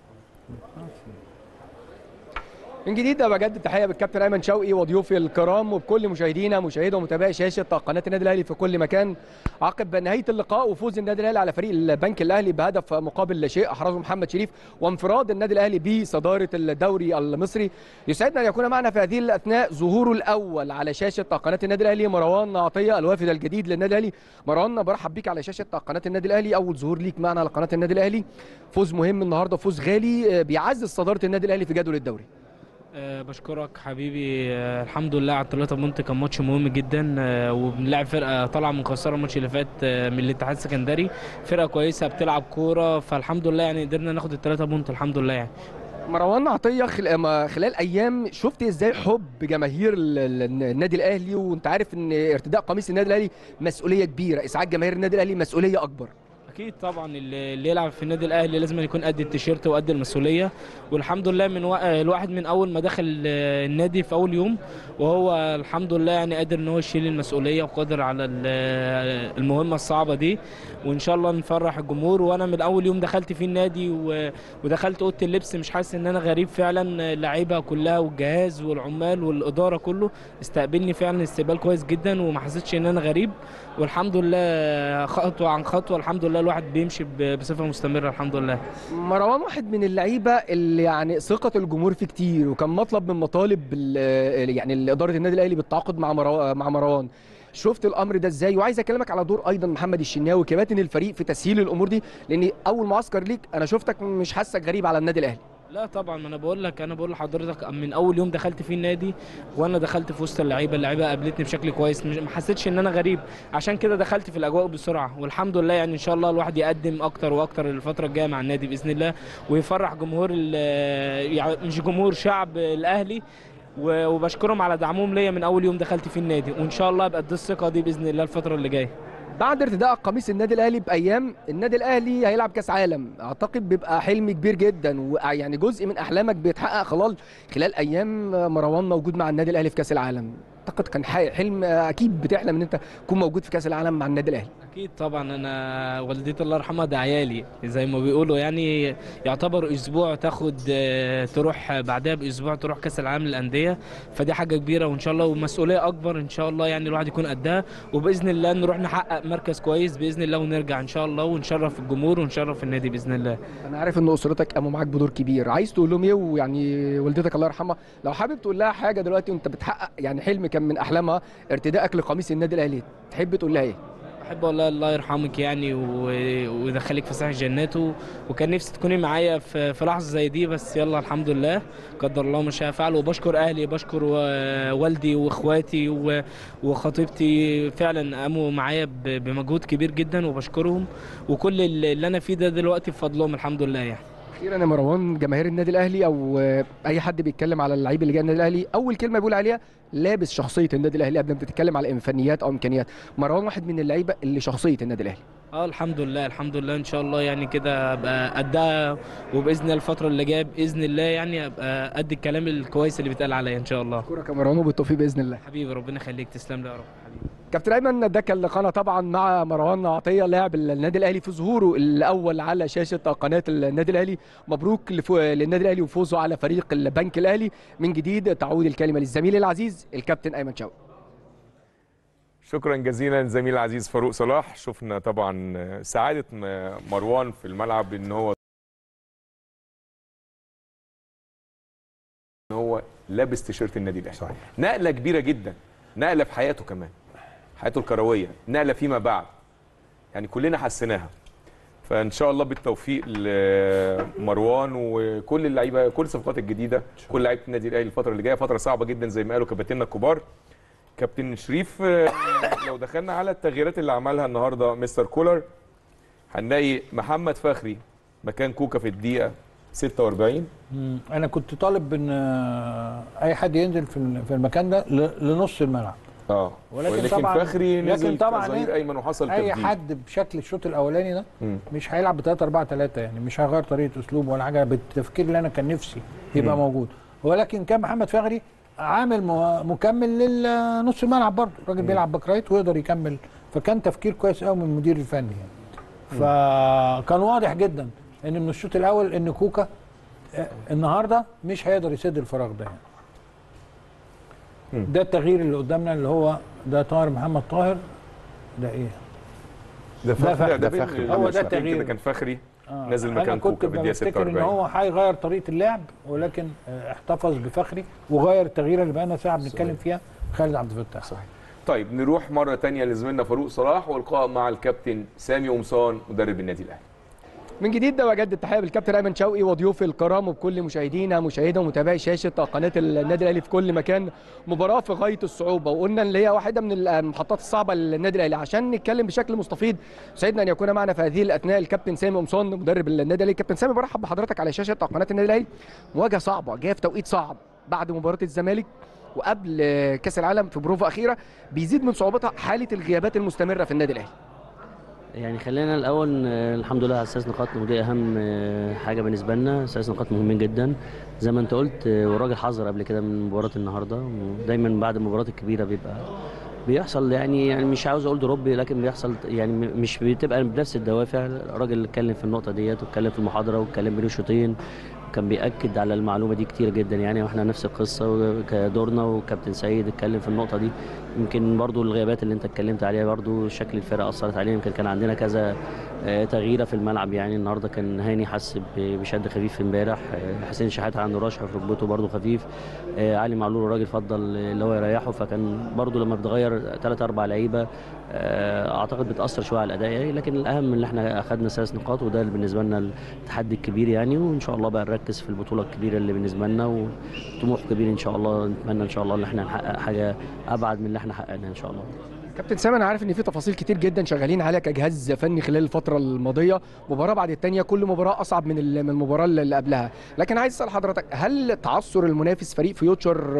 من جديد بجدد تحيه بالكابتن ايمن شوقي وضيوفي الكرام وبكل مشاهدينا مشاهدي ومتابعي شاشه قناه النادي الاهلي في كل مكان عقب نهايه اللقاء وفوز النادي الاهلي على فريق البنك الاهلي بهدف مقابل لا شيء احرزه محمد شريف وانفراد النادي الاهلي بصداره الدوري المصري يسعدنا ان يكون معنا في هذه الاثناء ظهوره الاول على شاشه قناه النادي الاهلي مروان عطيه الوافد الجديد للنادي الاهلي مروان برحب بيك على شاشه قناه النادي الاهلي اول ظهور ليك معنا على قناه النادي الاهلي فوز مهم النهارده فوز غالي آه، بيعزز صداره النادي الاهلي في جدول الدوري أه بشكرك حبيبي أه الحمد لله على الثلاثة بونت كان ماتش مهم جدا أه وبنلعب فرقة طالعة مكسرة الماتش اللي فات أه من الاتحاد السكندري فرقة كويسة بتلعب كورة فالحمد لله يعني قدرنا ناخد الثلاثة بونت الحمد لله يعني مروان عطيه خل... ما- خلال ايام شفت ازاي حب جماهير ال- ال- النادي الاهلي وانت عارف ان ارتداء قميص النادي الاهلي مسؤوليه كبيره اسعاد جماهير النادي الاهلي مسؤوليه اكبر اكيد طبعا اللي اللي يلعب في النادي الاهلي لازم يكون قد التيشيرت وقد المسؤوليه والحمد لله من و... الواحد من اول ما دخل آه، النادي في اول يوم وهو الحمد لله يعني قادر ان هو يشيل المسؤوليه وقادر على ال- آه، المهمه الصعبه دي وان شاء الله نفرح الجمهور وانا من اول يوم دخلت فيه النادي و... ودخلت اوضه اللبس مش حاسس ان انا غريب فعلا اللعيبه كلها والجهاز والعمال والاداره كله استقبلني فعلا استقبال كويس جدا وما حسيتش ان انا غريب والحمد لله خطوه عن خطوه الحمد لله الواحد بيمشي ب- بصفه مستمره الحمد لله مروان واحد من اللعيبه اللي يعني ثقه الجمهور فيه كتير وكان مطلب من مطالب ال- يعني اداره النادي الاهلي بالتعاقد مع مرو... مع مروان شفت الامر ده ازاي وعايز اكلمك على دور ايضا محمد الشناوي كباتن الفريق في تسهيل الامور دي لان اول معسكر ليك انا شفتك مش حاسك غريب على النادي الاهلي لا طبعا ما انا بقول لك انا بقول لحضرتك من اول يوم دخلت فيه النادي وانا دخلت في وسط اللعيبه اللعيبه قابلتني بشكل كويس مش- ما حسيتش ان انا غريب عشان كده دخلت في الاجواء بسرعه والحمد لله يعني ان شاء الله الواحد يقدم اكتر واكتر الفتره الجايه مع النادي باذن الله ويفرح جمهور ال- يعني مش جمهور شعب الاهلي و- وبشكرهم على دعمهم ليا من اول يوم دخلت فيه النادي وان شاء الله ابقى ادي الثقه دي باذن الله الفتره اللي جايه بعد ارتداء قميص النادي الاهلي بايام النادي الاهلي هيلعب كاس عالم اعتقد بيبقى حلم كبير جدا ويعني جزء من احلامك بيتحقق خلال خلال ايام مروان موجود مع النادي الاهلي في كاس العالم اعتقد كان ح- حلم اكيد بتحلم ان انت تكون موجود في كاس العالم مع النادي الاهلي اكيد طبعا انا والدتي الله يرحمها ده عيالي زي ما بيقولوا يعني يعتبر اسبوع تاخد آه، تروح بعدها باسبوع تروح كاس العالم للانديه فدي حاجه كبيره وان شاء الله ومسؤوليه اكبر ان شاء الله يعني الواحد يكون قدها وباذن الله نروح نحقق مركز كويس باذن الله ونرجع ان شاء الله ونشرف الجمهور ونشرف النادي باذن الله انا عارف ان اسرتك قاموا معاك بدور كبير عايز تقول لهم ايه ويعني والدتك الله يرحمها لو حابب تقول لها حاجه دلوقتي وانت بتحقق يعني حلم كان من احلامها ارتدائك لقميص النادي الاهلي تحب تقول لها ايه احب اقول لها الله يرحمك يعني و- ويدخلك في ساحه جناته وكان نفسي تكوني معايا في في لحظه زي دي بس يلا الحمد لله قدر الله ما شاء فعل وبشكر اهلي بشكر و- والدي واخواتي و- وخطيبتي فعلا قاموا معايا ب- بمجهود كبير جدا وبشكرهم وكل اللي اللي انا فيه ده دلوقتي بفضلهم الحمد لله يعني اخيرا يا مروان جماهير النادي الاهلي او آه، اي حد بيتكلم على اللعيب اللي جاي النادي الاهلي اول كلمه بيقول عليها لابس شخصيه النادي الاهلي قبل ما تتكلم على امكانيات او امكانيات مروان واحد من اللعيبه اللي شخصيه النادي الاهلي اه الحمد لله الحمد لله ان شاء الله يعني كده ابقى قدها وباذن الله الفتره اللي جايه باذن الله يعني ابقى قد الكلام الكويس اللي بيتقال عليا ان شاء الله اشكرك يا مروان وبالتوفيق باذن الله حبيبي ربنا يخليك تسلم لي يا رب حبيبي كابتن ايمن ده كان لقانا طبعا مع مروان عطيه لاعب النادي الاهلي في ظهوره الاول على شاشه قناه النادي الاهلي مبروك لفو- للنادي الاهلي وفوزه على فريق البنك الاهلي من جديد تعود الكلمه للزميل العزيز الكابتن ايمن شوقي شكرا جزيلا زميل العزيز فاروق صلاح شفنا طبعا سعاده م- مروان في الملعب ان هو ان هو لابس تيشيرت النادي الاهلي صحيح. نقله كبيره جدا نقله في حياته كمان حياته الكرويه نقله فيما بعد يعني كلنا حسيناها فان شاء الله بالتوفيق لمروان وكل اللعيبه كل الصفقات الجديده كل لعيبه النادي الاهلي الفتره اللي جايه فتره صعبه جدا زي ما قالوا كباتننا الكبار كابتن شريف آه، لو دخلنا على التغييرات اللي عملها النهارده مستر كولر هنلاقي محمد فخري مكان كوكا في الدقيقه 46 مم. انا كنت طالب ان آه، اي حد ينزل في ال- في المكان ده ل- لنص الملعب اه ولكن ولكن طبعاً- فخري لكن نزل طبعاً كظهير إيه؟ ايمن وحصل اي تبديل حد بشكل الشوط الاولاني ده مم. مش هيلعب ب 3 4 3 يعني مش هيغير طريقه اسلوب ولا حاجه بالتفكير اللي انا كان نفسي يبقى مم. موجود ولكن كان محمد فخري عامل مو- مكمل للنص الملعب برضه الراجل بيلعب باك رايت ويقدر يكمل فكان تفكير كويس قوي من المدير الفني يعني فكان واضح جدا ان من الشوط الاول ان كوكا آه، النهارده مش هيقدر يسد الفراغ ده يعني. مم. ده التغيير اللي قدامنا اللي هو ده طاهر محمد طاهر ده ايه؟ ده فخري. لا، ده بين- فخري. هو ده الشوطين التغيير. كده كان فخري آه. نازل أنا مكان كنت كوكا في الدقيقة بفتكر ان 46. هو هيغير طريقه اللعب ولكن آه، احتفظ بفخري وغير التغيير اللي بقالنا ساعه بنتكلم فيها خالد عبد الفتاح صحيح طيب نروح مره تانية لزميلنا فاروق صلاح والقاء مع الكابتن سامي قمصان مدرب النادي الاهلي من جديد ده بجد التحيه بالكابتن ايمن شوقي وضيوف الكرام وبكل مشاهدينا مشاهدة ومتابعي شاشه قناه النادي الاهلي في كل مكان مباراه في غايه الصعوبه وقلنا ان هي واحده من المحطات الصعبه للنادي الاهلي عشان نتكلم بشكل مستفيض سعدنا ان يكون معنا في هذه الاثناء الكابتن سامي قمصان مدرب النادي الاهلي كابتن سامي برحب بحضرتك على شاشه قناه النادي الاهلي مواجهه صعبه جايه في توقيت صعب بعد مباراه الزمالك وقبل آه، كاس العالم في بروفا اخيره بيزيد من صعوبتها حاله الغيابات المستمره في النادي الاهلي يعني خلينا الاول آه، الحمد لله على اساس نقاط ودي اهم آه، حاجه بالنسبه لنا اساس نقاط مهمين جدا زي ما انت قلت آه، والراجل حذر قبل كده من مباراه النهارده ودايما بعد المباريات الكبيره بيبقى بيحصل يعني يعني مش عاوز اقول دروب لكن بيحصل يعني م- مش بتبقى بنفس الدوافع الراجل اتكلم في النقطه ديت واتكلم في المحاضره واتكلم بين الشوطين كان بيأكد على المعلومة دي كتير جدا يعني واحنا نفس القصة كدورنا وكابتن سيد اتكلم في النقطة دي يمكن برضو الغيابات اللي انت اتكلمت عليها برضو شكل الفرقة أثرت علينا يمكن كان عندنا كذا آه، تغييرة في الملعب يعني النهارده كان هاني حس ب- بشد خفيف امبارح آه، حسين شحات عنده رشح في ركبته برضو خفيف آه، علي معلول الراجل فضل اللي هو يريحه فكان برضو لما بتغير ثلاث اربع لعيبه آه، اعتقد بتاثر شويه على الاداء يعني لكن الاهم ان احنا اخذنا ثلاث نقاط وده اللي بالنسبه لنا التحدي الكبير يعني وان شاء الله بقى نركز في البطوله الكبيره اللي بالنسبه لنا وطموح كبير ان شاء الله نتمنى ان شاء الله ان احنا نحقق حاجه ابعد من اللي احنا حققناها ان شاء الله كابتن سامي انا عارف ان في تفاصيل كتير جدا شغالين عليها كجهاز فني خلال الفتره الماضيه مباراه بعد الثانيه كل مباراه اصعب من ال- من المباراه اللي قبلها لكن عايز اسال حضرتك هل تعثر المنافس فريق فيوتشر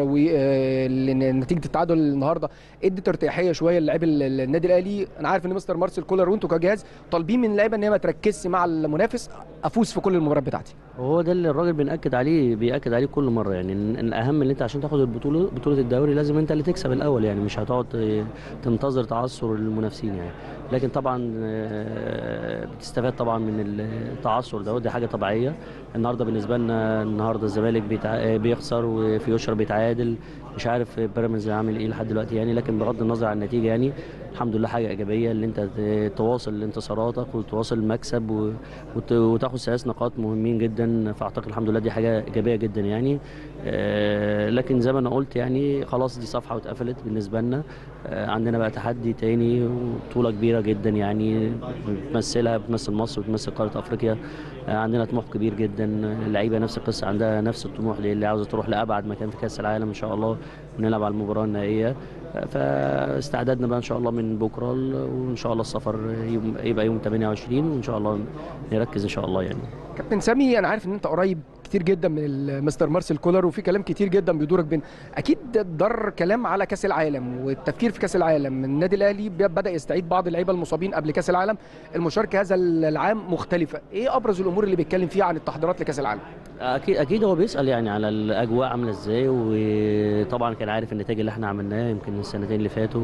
ونتيجه التعادل النهارده ادت ارتياحيه شويه للاعبي ال- ال- النادي الاهلي انا عارف ان مستر مارسيل كولر وانتوا كجهاز طالبين من اللعيبه ان هي ما تركزش مع المنافس افوز في كل المباريات بتاعتي وهو ده اللي الراجل بنأكد عليه بيأكد عليه كل مرة يعني إن إن الأهم إن أنت عشان تاخد البطولة بطولة الدوري لازم أنت اللي تكسب الأول يعني مش هتقعد ت- تنتظر تعثر المنافسين يعني لكن طبعا آه، بتستفاد طبعا من التعثر ده ودي حاجة طبيعية النهارده بالنسبة لنا النهارده الزمالك بيتع... آه، بيخسر وفيوشر بيتعادل مش عارف بيراميدز عامل ايه لحد دلوقتي يعني لكن بغض النظر عن النتيجة يعني الحمد لله حاجة إيجابية اللي أنت ت- تواصل انتصاراتك وتواصل المكسب و... وت- وتاخد ثلاث نقاط مهمين جدا فاعتقد الحمد لله دي حاجه ايجابيه جدا يعني آه، لكن زي ما انا قلت يعني خلاص دي صفحه واتقفلت بالنسبه لنا آه، عندنا بقى تحدي تاني وبطوله كبيره جدا يعني بتمثلها بتمثل مصر وبتمثل قاره افريقيا آه، عندنا طموح كبير جدا اللعيبه نفس القصه عندها نفس الطموح اللي عاوزه تروح لابعد مكان في كاس العالم ان شاء الله ونلعب على المباراه النهائيه آه، فاستعدادنا بقى ان شاء الله من بكره وان شاء الله السفر يوم- يبقى يوم 28 وان شاء الله نركز ان شاء الله يعني كابتن سامي انا عارف ان انت قريب كتير جدا من ال- مستر مارسيل كولر وفي كلام كتير جدا بيدورك بين اكيد دار كلام على كاس العالم والتفكير في كاس العالم النادي الاهلي بي- بدا يستعيد بعض اللعيبه المصابين قبل كاس العالم المشاركه هذا العام مختلفه ايه ابرز الامور اللي بيتكلم فيها عن التحضيرات لكاس العالم اكيد اكيد هو بيسال يعني على الاجواء عامله ازاي وطبعا كان عارف النتائج اللي احنا عملناها يمكن السنتين اللي فاتوا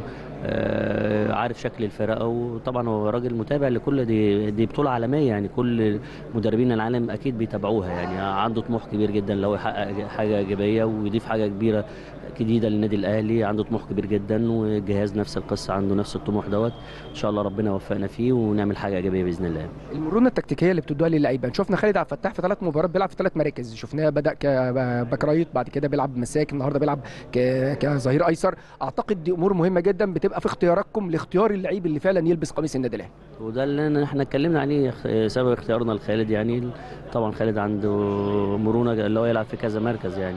آه، عارف شكل الفرقه وطبعا هو راجل متابع لكل دي دي بطوله عالميه يعني كل مدربين العالم اكيد بيتابعوها يعني عنده طموح كبير جدا لو يحقق حاجه ايجابيه ويضيف حاجه كبيره جديده للنادي الاهلي عنده طموح كبير جدا والجهاز نفس القصه عنده نفس الطموح دوت ان شاء الله ربنا يوفقنا فيه ونعمل حاجه ايجابيه باذن الله المرونه التكتيكيه اللي بتدوها للعيبه شفنا خالد عبد الفتاح في ثلاث مباريات بيلعب في ثلاث مراكز شفناه بدا كباك رايت بعد كده بيلعب مساك النهارده بيلعب ك- كظهير ايسر اعتقد دي امور مهمه جدا بتبقى في اختياراتكم لاختيار اللعيب اللي فعلا يلبس قميص النادي الاهلي وده اللي احنا اتكلمنا عليه اخ- سبب اختيارنا لخالد يعني طبعا خالد عنده مرونه اللي هو يلعب في كذا مركز يعني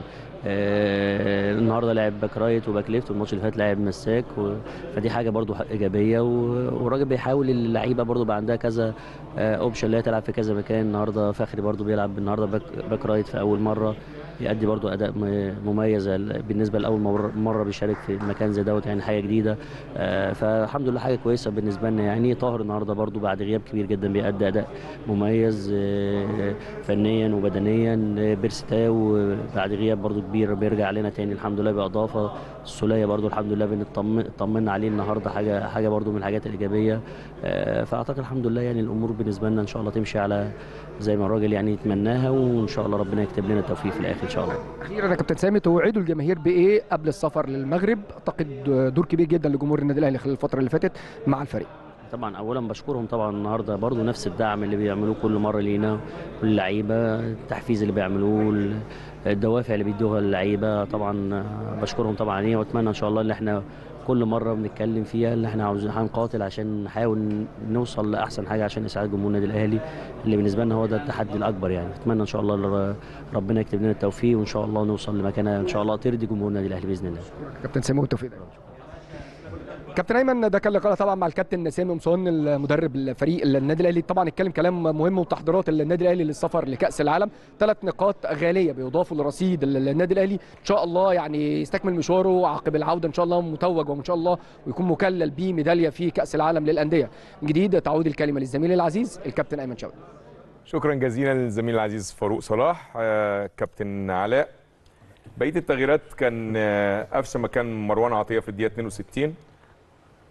آه النهارده لعب باك رايت وباك ليفت والماتش اللي فات لعب مساك و... فدي حاجه برضو ايجابيه و... والراجل بيحاول اللعيبه برضو بقى عندها كذا آه اوبشن اللي هي تلعب في كذا مكان النهارده فخري برضو بيلعب النهارده باك, باك رايت في اول مره بيأدي برضو اداء م- مميز بالنسبه لاول مره مره بيشارك في مكان زي دوت يعني حاجه جديده آه، فالحمد لله حاجه كويسه بالنسبه لنا يعني طاهر النهارده برضو بعد غياب كبير جدا بيأدي اداء مميز آه، فنيا وبدنيا آه، بيرستاو آه، بعد غياب برضو كبير بيرجع لنا تاني الحمد لله باضافه السوليه برضو الحمد لله بنطمن طمنا عليه النهارده حاجه حاجه برضو من الحاجات الايجابيه آه، فاعتقد الحمد لله يعني الامور بالنسبه لنا ان شاء الله تمشي على زي ما الراجل يعني يتمناها وان شاء الله ربنا يكتب لنا التوفيق في الاخر ان شاء الله اخيرا يا كابتن سامي توعدوا الجماهير بايه قبل السفر للمغرب اعتقد دور كبير جدا لجمهور النادي الاهلي خلال الفتره اللي فاتت مع الفريق طبعا اولا بشكرهم طبعا النهارده برضو نفس الدعم اللي بيعملوه كل مره لينا كل اللعيبه التحفيز اللي بيعملوه الدوافع اللي بيدوها اللعيبه طبعا بشكرهم طبعا عليه واتمنى ان شاء الله ان احنا كل مره بنتكلم فيها اللي احنا عاوزين هنقاتل عشان نحاول نوصل لاحسن حاجه عشان اسعاد جمهور النادي الاهلي اللي بالنسبه لنا هو ده التحدي الاكبر يعني اتمنى ان شاء الله ل- ربنا يكتب لنا التوفيق وان شاء الله نوصل لمكانه ان شاء الله ترضي جمهور النادي الاهلي باذن الله كابتن سامي والتوفيق دايما كابتن ايمن ده كان لقاء طبعا مع الكابتن سامي مصون المدرب الفريق النادي الاهلي طبعا اتكلم كلام مهم وتحضيرات النادي الاهلي للسفر لكاس العالم ثلاث نقاط غاليه بيضافوا لرصيد النادي الاهلي ان شاء الله يعني يستكمل مشواره عقب العوده ان شاء الله متوج وان شاء الله ويكون مكلل بميداليه في كاس العالم للانديه من جديد تعود الكلمه للزميل العزيز الكابتن ايمن شوقي شكرا جزيلا للزميل العزيز فاروق صلاح آه، كابتن علاء بقيه التغييرات كان آه، قفشه مكان مروان عطيه في الدقيقه 62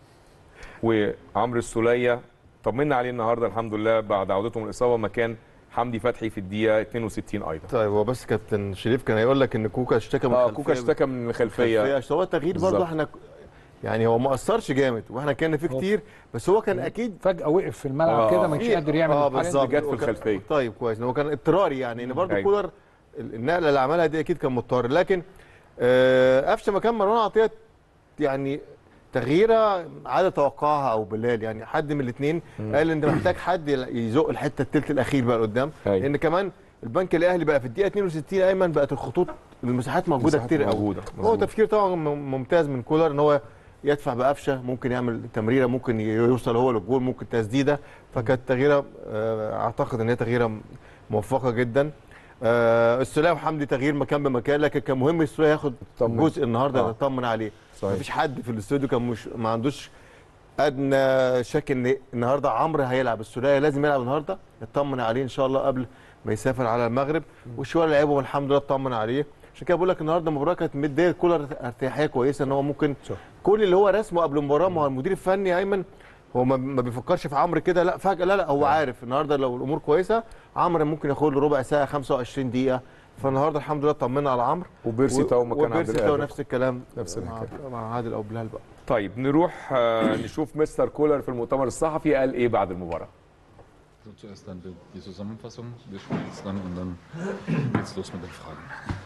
وعمرو السوليه طمنا عليه النهارده الحمد لله بعد عودته من الاصابه مكان حمدي فتحي في الدقيقه 62 ايضا طيب هو بس كابتن شريف كان هيقول لك ان كوكا اشتكى من اه الخلفية كوكا اشتكى من الخلفيه خلفية، عشان هو التغيير برضه بالظبط. احنا يعني هو ما اثرش جامد واحنا كان فيه كتير بس هو كان اكيد فجاه وقف في الملعب آه. كده ما كانش في- قادر يعمل اه الحاجات بالظبط جت في وكان- الخلفية. طيب كويس إن هو كان اضطراري يعني ان برضه أيوة. كولر ال- النقله اللي عملها دي اكيد كان مضطر لكن آه، قفشه مكان مروان عطيه يعني تغييره عاد توقعها او بلال يعني حد من الاثنين قال انت محتاج حد يزق الحته الثلث الاخير بقى لقدام أيوة. لان كمان البنك الاهلي بقى في الدقيقه 62 ايمن بقت الخطوط المساحات موجوده مساحات كتير قوي موجودة، هو مظبوط. تفكير طبعا مم- ممتاز من كولر ان هو يدفع بقفشه ممكن يعمل تمريره ممكن يوصل هو للجول ممكن تسديده فكانت تغييره آه، اعتقد ان هي تغييره موفقه جدا آه، السوليه وحمدي تغيير مكان بمكان لكن كان مهم السوليه ياخد يطمن. جزء النهارده آه. يطمن عليه صحيح. مفيش حد في الاستوديو كان مش ما عندوش ادنى شك ان النهارده عمرو هيلعب السوليه لازم يلعب النهارده يطمن عليه ان شاء الله قبل ما يسافر على المغرب والشويه اللي لعبهم الحمد لله اطمن عليه عشان كده بقول لك النهارده المباراه كانت مديه كولر ارتياحيه كويسه ان هو ممكن صح. كل اللي هو رسمه قبل المباراه ما هو المدير الفني ايمن هو ما- ما بيفكرش في عمرو كده لا فجاه لا لا هو عارف النهارده لو الامور كويسه عمرو ممكن ياخد له ربع ساعه 25 دقيقه فالنهارده الحمد لله طمنا على عمرو وبيرسي تاو مكان عبد وبيرسي تاو القادر نفس الكلام نفس مع- الحكاية. مع عادل او بلال بقى طيب نروح آه، نشوف مستر كولر في المؤتمر الصحفي قال ايه بعد المباراه So, zuerst dann die- die Zusammenfassung des Spiels dann und dann geht's los mit den Fragen.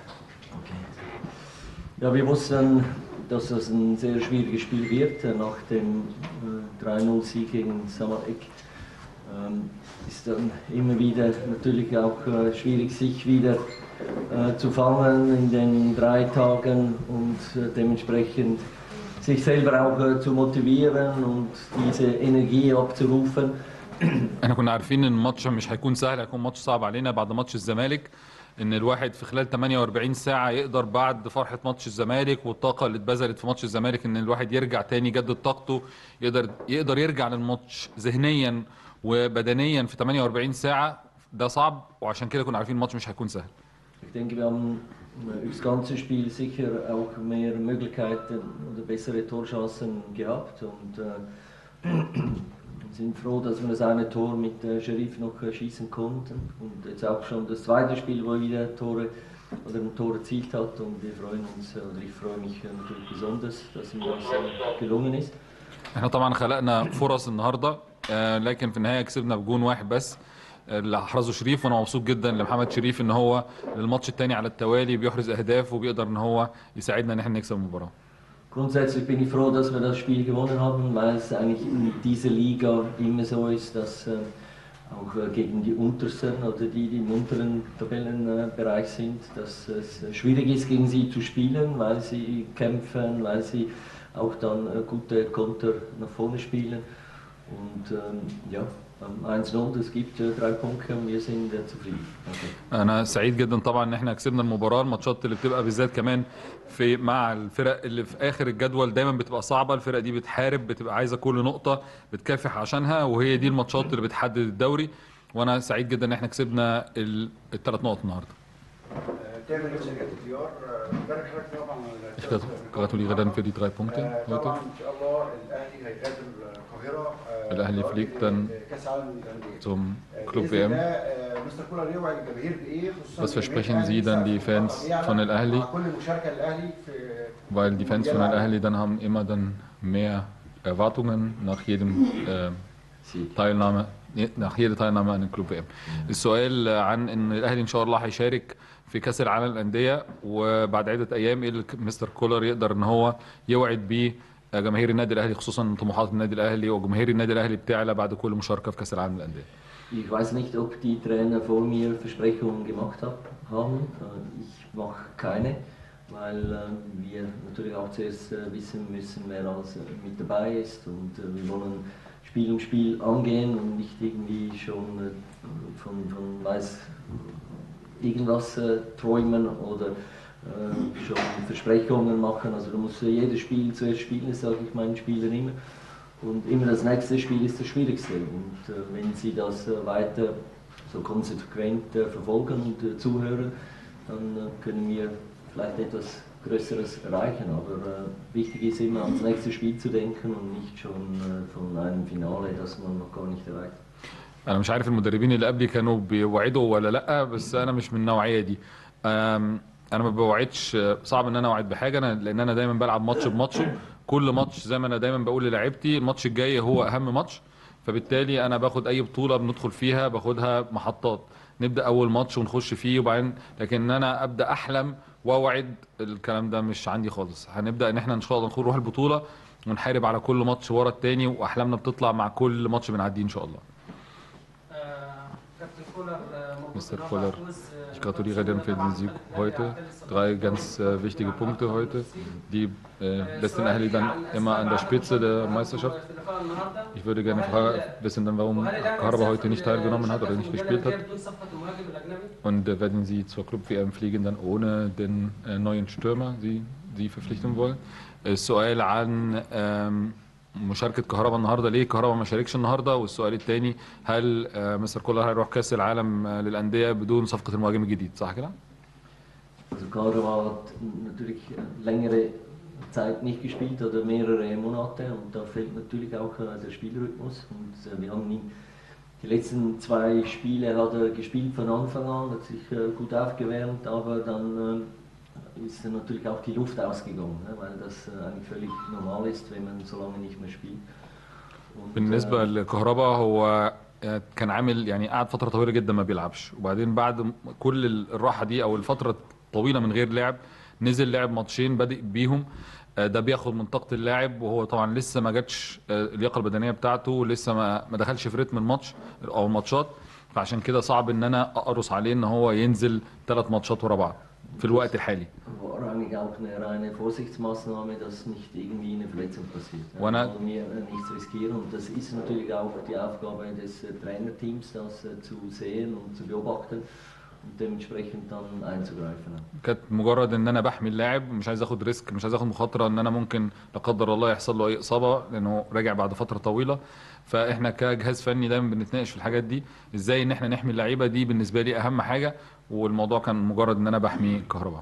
Ja, wir wussten, dass das ein sehr schwieriges Spiel wird. Äh, Nach dem äh, 3-0-Sieg gegen Samarek ähm, ist dann immer wieder natürlich auch äh, schwierig, sich wieder äh, zu fangen in den drei Tagen und äh, dementsprechend sich selber auch äh, zu motivieren und diese Energie abzurufen. احنا كنا عارفين ان الماتش مش هيكون سهل هيكون ماتش صعب علينا بعد ماتش الزمالك ان الواحد في خلال 48 ساعه يقدر بعد فرحه ماتش الزمالك والطاقه اللي اتبذلت في ماتش الزمالك ان الواحد يرجع تاني يجدد طاقته يقدر يقدر يرجع للماتش ذهنيا وبدنيا في 48 ساعه ده صعب وعشان كده كنا عارفين الماتش مش هيكون سهل Ich denke, wir haben äh, über das ganze Spiel sicher auch mehr Möglichkeiten oder bessere Torchancen gehabt und äh, sind froh, dass wir das eine Tor mit äh, Sheriff noch äh, schießen konnten und jetzt auch schon das zweite Spiel, wo er wieder Tore oder ein Tor erzielt hat und wir freuen uns äh, oder ich freue mich äh, natürlich besonders, dass ihm das äh, gelungen ist. احنا طبعا خلقنا فرص النهارده آه، لكن في النهايه كسبنا بجون واحد بس آه، اللي احرزه شريف وانا مبسوط جدا لمحمد شريف ان هو للماتش الثاني على التوالي بيحرز اهداف وبيقدر ان هو يساعدنا ان احنا نكسب المباراه Grundsätzlich bin ich froh, dass wir das Spiel gewonnen haben, weil es eigentlich in dieser Liga immer so ist, dass äh, auch äh, gegen die Untersten oder die, die im unteren Tabellenbereich sind, dass es äh, schwierig ist, gegen sie zu spielen, weil sie kämpfen, weil sie auch dann äh, gute Konter nach vorne spielen. Und ähm, ja, ähm, 1-0, es gibt äh, drei Punkte und wir sind äh, zufrieden. Okay. انا سعيد جدا طبعا ان احنا كسبنا المباراه الماتشات اللي بتبقى بالذات كمان في مع الفرق اللي في اخر الجدول دايما بتبقى صعبه الفرق دي بتحارب بتبقى عايزه كل نقطه بتكافح عشانها وهي دي الماتشات اللي بتحدد الدوري وانا سعيد جدا ان احنا كسبنا الثلاث نقط النهارده تامر نفسك يا ديار بارك حضرتك طبعا Ich gratuliere dann für die drei Punkte آه، heute. طبعا ان شاء الله الاهلي هيغادر القاهره آه، الأهلي يواجه، fliegt dann آه، كاس العالم للانديه zum آه، Club بإذن WM. الله، آه، مستر كولر يوعد الجماهير بايه خصوصا Was versprechen الجماهير Sie dann الأهلي die Fans طبعاً von الأهلي? مع كل مشاركه للاهلي في Weil die Fans von Al-Ahli dann haben immer dann mehr Erwartungen nach jedem äh, Teilnahme nach jeder Teilnahme an Club WM. السؤال عن ان الاهلي ان شاء الله هيشارك في كاس العالم للانديه وبعد عده ايام ايه اللي مستر كولر يقدر ان هو يوعد بيه جماهير النادي الاهلي خصوصا طموحات النادي الاهلي وجماهير النادي الاهلي بتعلى بعد كل مشاركه في كاس العالم للانديه. Ich weiß nicht, ob die Trainer vor mir Versprechungen gemacht hab, haben. Äh, Ich mache keine, weil äh, wir natürlich auch zuerst äh, wissen müssen, wer alles äh, mit dabei ist. Und äh, wir wollen Spiel um Spiel angehen und nicht irgendwie schon äh, von, von weiß irgendwas äh, träumen oder äh, schon Versprechungen machen. Also du musst jedes Spiel zuerst spielen, das sage ich meinen Spielern immer. Und immer das nächste Spiel ist das Schwierigste. Und äh, wenn Sie das äh, weiter so konsequent äh, verfolgen und äh, zuhören, dann äh, können wir vielleicht etwas Größeres erreichen. Aber äh, wichtig ist immer ans nächste Spiel zu denken und nicht schon äh, von einem Finale, das man noch gar nicht erreicht. انا مش عارف المدربين اللي قبلي كانوا بيوعدوا ولا لا بس انا مش من النوعيه دي أم، انا ما بوعدش صعب ان انا اوعد بحاجه انا لان انا دايما بلعب ماتش بماتشه كل ماتش زي ما انا دايما بقول للاعيبتي الماتش الجاي هو اهم ماتش فبالتالي انا باخد اي بطوله بندخل فيها باخدها محطات نبدا اول ماتش ونخش فيه وبعدين لكن انا ابدا احلم واوعد الكلام ده مش عندي خالص هنبدا ان احنا ان شاء الله نروح البطوله ونحارب على كل ماتش ورا التاني واحلامنا بتطلع مع كل ماتش بنعديه ان شاء الله Mr. Koller, ich gratuliere dem für den Sieg heute. Drei ganz äh, wichtige Punkte heute. Die äh, lässt den Ahli dann immer an der Spitze der Meisterschaft. Ich würde gerne fra- wissen, dann, warum Karaba heute nicht teilgenommen hat oder nicht gespielt hat. Und äh, werden Sie zur Club-WM fliegen, dann ohne den äh, neuen Stürmer, Sie, Sie verpflichten wollen? السؤال عن آم، مشاركة كهربا النهارده ليه كهربا ما شاركش النهارده والسؤال الثاني هل آه، مستر كولر هيروح كأس العالم آه، للأندية بدون صفقة المهاجم الجديد صح كده؟ Also Karava hat natürlich längere Zeit nicht gespielt oder mehrere Monate und da fehlt natürlich auch äh, der Spielrhythmus und äh, wir haben ihn die letzten zwei Spiele hat er gespielt von Anfang an, hat sich äh, gut aufgewärmt, aber dann äh, ist natürlich auch die Luft ausgegangen, ne, weil das äh, eigentlich völlig normal ist, wenn man so lange nicht mehr spielt. Und, بالنسبة لكهربا هو آه، كان عامل يعني قعد فترة طويلة جدا ما بيلعبش وبعدين بعد م- كل الراحة دي أو الفترة الطويلة من غير لعب نزل لعب ماتشين بادئ بيهم آه، ده بياخد من طاقة اللاعب وهو طبعا لسه ما جاتش آه، اللياقة البدنية بتاعته لسه ما ما دخلش في رتم الماتش أو الماتشات فعشان كده صعب إن أنا أقرص عليه إن هو ينزل ثلاث ماتشات ورا بعض في الوقت الحالي war eigentlich auch eine reine Vorsichtsmaßnahme, dass nicht irgendwie eine Verletzung passiert. Da Wanna- wollen wir äh, nichts riskieren und das ist natürlich auch die Aufgabe des äh, Trainerteams, das äh, zu sehen und zu beobachten und dementsprechend dann einzugreifen. كانت مجرد ان انا بحمي اللاعب مش عايز اخد ريسك مش عايز اخد مخاطره ان انا ممكن لا قدر الله يحصل له اي اصابه لانه راجع بعد فتره طويله فاحنا كجهاز فني دايما بنتناقش في الحاجات دي ازاي ان احنا نحمي اللعيبه دي بالنسبه لي اهم حاجه والموضوع كان مجرد ان انا بحمي كهرباء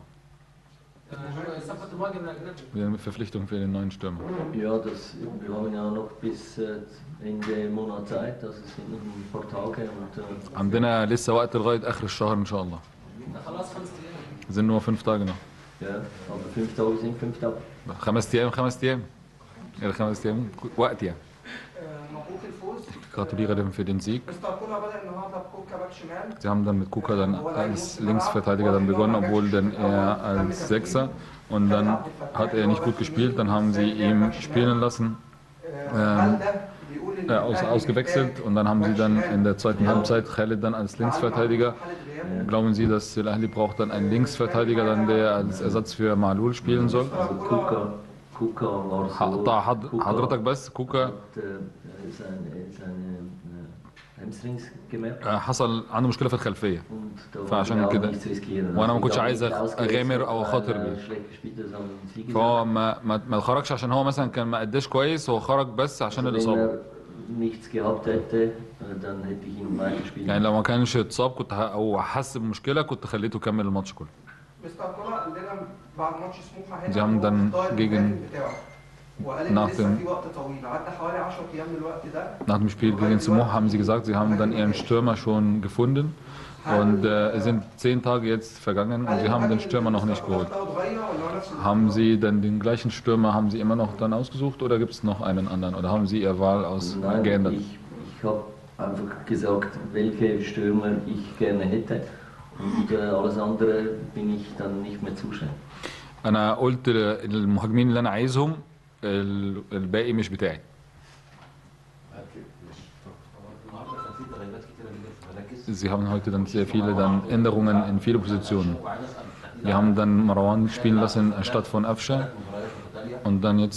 صفقة المهاجم الأجنبي Die Verpflichtung für den neuen Stürmer. Ja, das, wir haben ja noch bis äh, Ende Monat Zeit, also es sind noch ein paar Tage und äh, عندنا لسه وقت لغايه اخر الشهر ان شاء الله خلاص خمس أيام sind nur fünf Tage noch ja, aber fünf Tage sind fünf Tage. خمس ايام خمس ايام الخمس ايام وقت يعني مبروك الفوز gratuliere dem für den Sieg مستر كولر بدأ النهارده بكوكا باك شمال Sie haben dann mit Kuka dann als Linksverteidiger dann begonnen, obwohl dann er als Sechser und dann hat er nicht gut gespielt, dann haben sie ihn spielen lassen, ähm, äh, aus, ausgewechselt und dann haben sie dann in der zweiten Halbzeit Khaled dann als Linksverteidiger. Glauben Sie, dass El Ahly braucht dann einen Linksverteidiger, dann der als Ersatz für Malul spielen soll? Also Kuka, Kuka war so, قطع حض- Kuka حضرتك بس كوكا hat äh, seine, seine äh, Hamstrings gemerkt. آه، حصل عنده مشكلة في الخلفية Und da wollten wir فعشان auch كده nichts riskieren. وانا ما Also كنتش egal, عايز nicht ausgewechselt, اغامر او weil اخاطر er بيه schlecht gespielt hat, haben sie gesagt. فهو ما ما ما خرجش عشان هو مثلا كان ما اداش كويس هو خرج بس عشان Also wenn الاصابه er nichts gehabt hätte, äh, dann hätte ich ihn weiterspielen يعني لو ما كانش اتصاب كنت ه... او حس بمشكله كنت خليته يكمل الماتش كله مستر كولر قال لنا بعد ماتش سموحه هنا Sie haben إن هو dann اختار gegen- المهاجم بتاعه. وقال ان nach لسه dem- في وقت طويل عدى حوالي 10 ايام من الوقت ده Nach dem Spiel gegen Smoh haben sie gesagt, sie haben dann ihren Stürmer schon gefunden und äh, es sind zehn Tage jetzt vergangen und sie haben den Stürmer noch nicht geholt. ده اتغير ولا هو نفس Haben sie dann den gleichen Stürmer, haben sie immer noch dann ausgesucht oder gibt es noch einen anderen oder haben sie ihr Wahl aus Nein, geändert? ich, ich habe einfach gesagt, welche Stürmer ich gerne hätte. Und äh, alles andere bin ich dann nicht mehr zuständig. انا قلت المهاجمين اللي انا عايزهم ال- الباقي مش بتاعي Sie haben heute dann sehr viele dann Änderungen in viele Positionen. Wir haben dann Marwan spielen lassen anstatt von Afsha und dann jetzt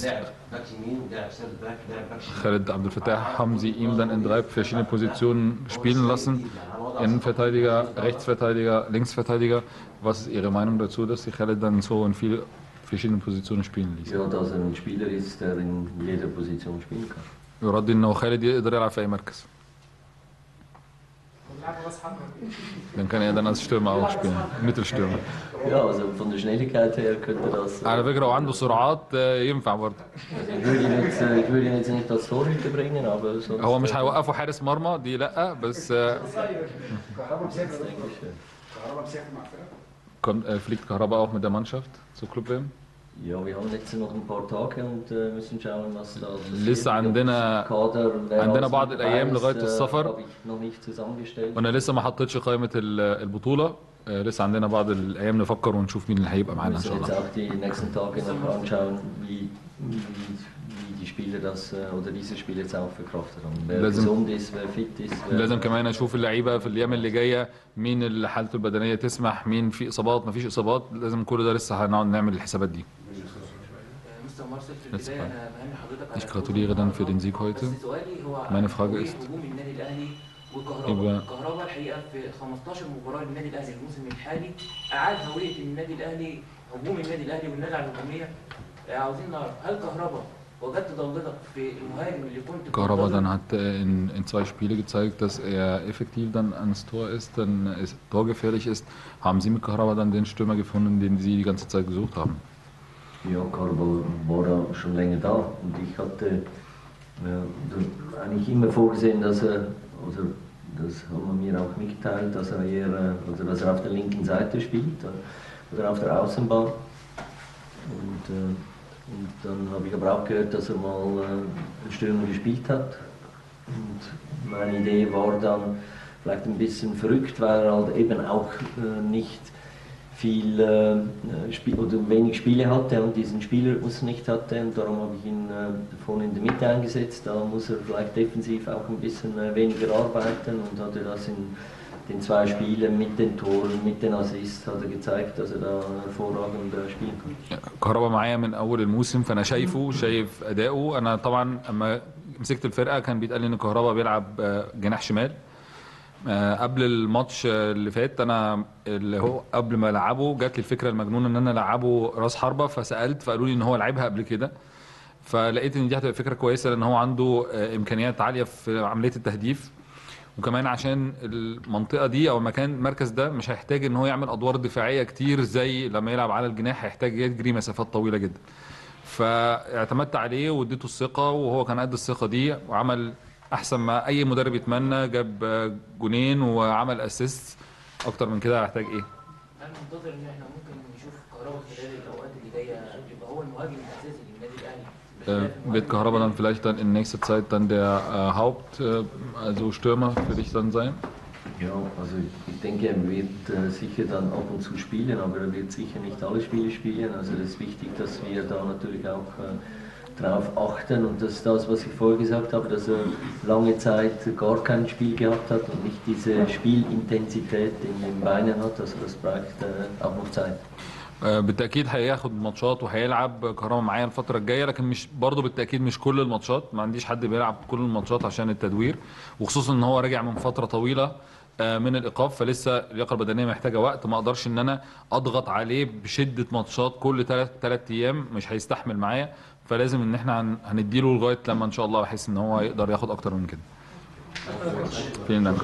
Khaled Abdel Fattah haben sie ihm dann in drei verschiedene Positionen spielen lassen. Innenverteidiger, Rechtsverteidiger, Linksverteidiger. Was ist Ihre Meinung dazu, dass sie Khaled dann so in viele verschiedene Positionen spielen ließ? Ja, dass er ein Spieler ist, der in jeder Position spielen kann. يرد انه خالد يقدر يلعب في اي مركز Dann kann er dann als Stürmer auch spielen, Mittelstürmer. Ja, also von der Schnelligkeit her könnte das. على فكرة وعنده سرعات آه، ينفع برضه Ich würde ihn jetzt, äh, ich würde ihn jetzt nicht als Torhüter bringen, aber sonst. هو مش هيوقفوا حارس مرمى دي لا بس آه، كهرباء مسافر denke ich, äh, كهرباء مسافر مع الفرقه kommt, äh, fliegt Kahraba auch mit der Mannschaft zu Club WM. Ja, wir haben jetzt noch ein paar Tage und äh, müssen schauen, was da passiert. لسه عندنا Kader, wer عندنا alles بعض mit الأيام dabei ist, لغاية äh, السفر. habe ich noch nicht zusammengestellt. وانا لسه ما حطيتش قائمة ال- البطولة آه، لسه عندنا بعض الايام نفكر ونشوف مين اللي هيبقى Wir معانا ان müssen شاء jetzt الله auch die nächsten Tage noch anschauen, wie, wie, wie die Spieler das äh, oder diese Spieler jetzt auch verkraftet haben. Wer لازم- gesund ist, wer fit ist. Wer لازم كمان اشوف اللعيبه في الايام اللي جايه مين اللي حالته البدنيه تسمح مين في اصابات ما فيش اصابات لازم كل ده لسه هنقعد نعمل الحسابات دي مستر مارسيل في Letzte البدايه Frage. انا بهني حضرتك Ich على gratuliere dann für den Sieg heute. بس سؤالي هو Meine Frage هوية ist هجوم النادي الاهلي über- والكهرباء الكهرباء الحقيقه في 15 مباراه للنادي الاهلي الموسم الحالي اعاد هويه النادي الاهلي هجوم النادي الاهلي والنزعه الهجوميه آه، عاوزين نعرف هل كهرباء وجدت ضلتك في المهاجم اللي كنت Kahraba بتنتظر؟ dann hat äh, in, in zwei Spiele gezeigt, dass er effektiv dann ans Tor ist, dann ist, torgefährlich ist. Haben Sie mit Kahraba dann den Stürmer gefunden, den Sie die ganze Zeit gesucht haben? Ja, Carbo war da schon länger da und ich hatte ja, da- eigentlich immer vorgesehen, dass er, oder das hat man mir auch mitgeteilt, dass er eher, äh, oder dass er auf der linken Seite spielt äh, oder auf der Außenbahn. Und, äh, und dann habe ich aber auch gehört, dass er mal äh, einen Stürmer gespielt hat. Und meine Idee war dann vielleicht ein bisschen verrückt, weil er halt eben auch äh, nicht viel äh, Spiel, oder wenig Spiele hatte und diesen Spielrhythmus nicht hatte und darum habe ich ihn äh, vorne in der Mitte eingesetzt. Da muss er vielleicht defensiv auch ein bisschen äh, weniger arbeiten und hatte das in den zwei Spielen mit den Toren, mit den Assists hat er gezeigt, dass er da hervorragend äh, spielen kann. كهربا معايا من اول الموسم فانا شايفه شايف اداؤه انا طبعا اما مسكت الفرقه كان بيتقال لي ان كهربا بيلعب آه، جناح شمال آه، قبل الماتش آه، اللي فات انا اللي هو قبل ما العبه جات لي الفكره المجنونه ان انا العبه راس حربه فسالت فقالوا لي ان هو لعبها قبل كده فلقيت ان دي هتبقى فكره كويسه لان هو عنده آه، امكانيات عاليه في عمليه التهديف وكمان عشان المنطقه دي او المكان المركز ده مش هيحتاج ان هو يعمل ادوار دفاعيه كتير زي لما يلعب على الجناح هيحتاج يجري مسافات طويله جدا فاعتمدت عليه واديته الثقه وهو كان قد الثقه دي وعمل احسن ما اي مدرب يتمنى جاب آه، جونين وعمل اسيست اكتر من كده هيحتاج ايه هل منتظر ان احنا ممكن نشوف كهرباء خلال الاوقات اللي جايه يبقى هو المهاجم الاساسي للنادي الاهلي Äh, wird Kahraba dann vielleicht dann in nächster Zeit dann der äh, Haupt, äh, also Stürmer für dich dann sein? Ja, also ich denke, er wird äh, sicher dann ab und zu spielen, aber er wird sicher nicht alle Spiele spielen. Also es ist wichtig, dass wir da natürlich auch äh, drauf achten und das ist das, was ich vorher gesagt habe, dass er lange Zeit gar kein Spiel gehabt hat und nicht diese Spielintensität in den Beinen hat. Also das braucht äh, auch noch Zeit. آه، بالتاكيد هياخد ماتشات وهيلعب كهربا معايا الفتره الجايه لكن مش برضه بالتاكيد مش كل الماتشات ما عنديش حد بيلعب كل الماتشات عشان التدوير وخصوصا ان هو راجع من فتره طويله آه، من الايقاف فلسه اللياقه البدنيه محتاجه وقت ما اقدرش ان انا اضغط عليه بشده ماتشات كل ثلاث ثلاث ايام مش هيستحمل معايا فلازم ان احنا هن- هنديله لغايه لما ان شاء الله احس ان هو يقدر ياخد اكتر من كده Vielen Dank.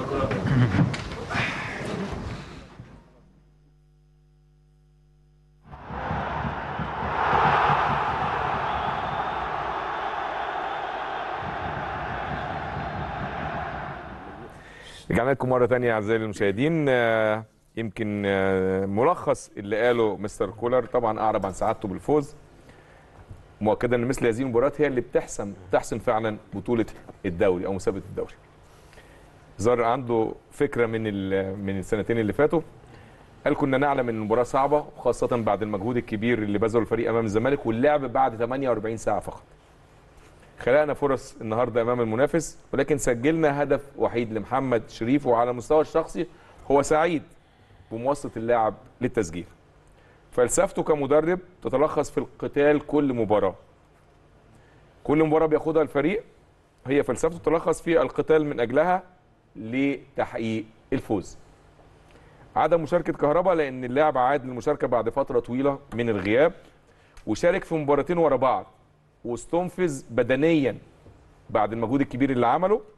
رجعنا لكم مره تانية اعزائي المشاهدين آه، يمكن آه، ملخص اللي قاله مستر كولر طبعا اعرب عن سعادته بالفوز مؤكدا ان مثل هذه المباريات هي اللي بتحسم تحسم فعلا بطوله الدوري او مسابقه الدوري ظهر عنده فكره من ال- من السنتين اللي فاتوا قال كنا نعلم ان المباراه صعبه وخاصه بعد المجهود الكبير اللي بذله الفريق امام الزمالك واللعب بعد 48 ساعه فقط خلقنا فرص النهارده امام المنافس ولكن سجلنا هدف وحيد لمحمد شريف وعلى المستوى الشخصي هو سعيد بمواصله اللاعب للتسجيل فلسفته كمدرب تتلخص في القتال كل مباراه كل مباراه بياخدها الفريق هي فلسفته تتلخص في القتال من اجلها لتحقيق الفوز عدم مشاركه كهربا لان اللاعب عاد للمشاركه بعد فتره طويله من الغياب وشارك في مباراتين ورا بعض واستنفذ بدنيا بعد المجهود الكبير اللي عمله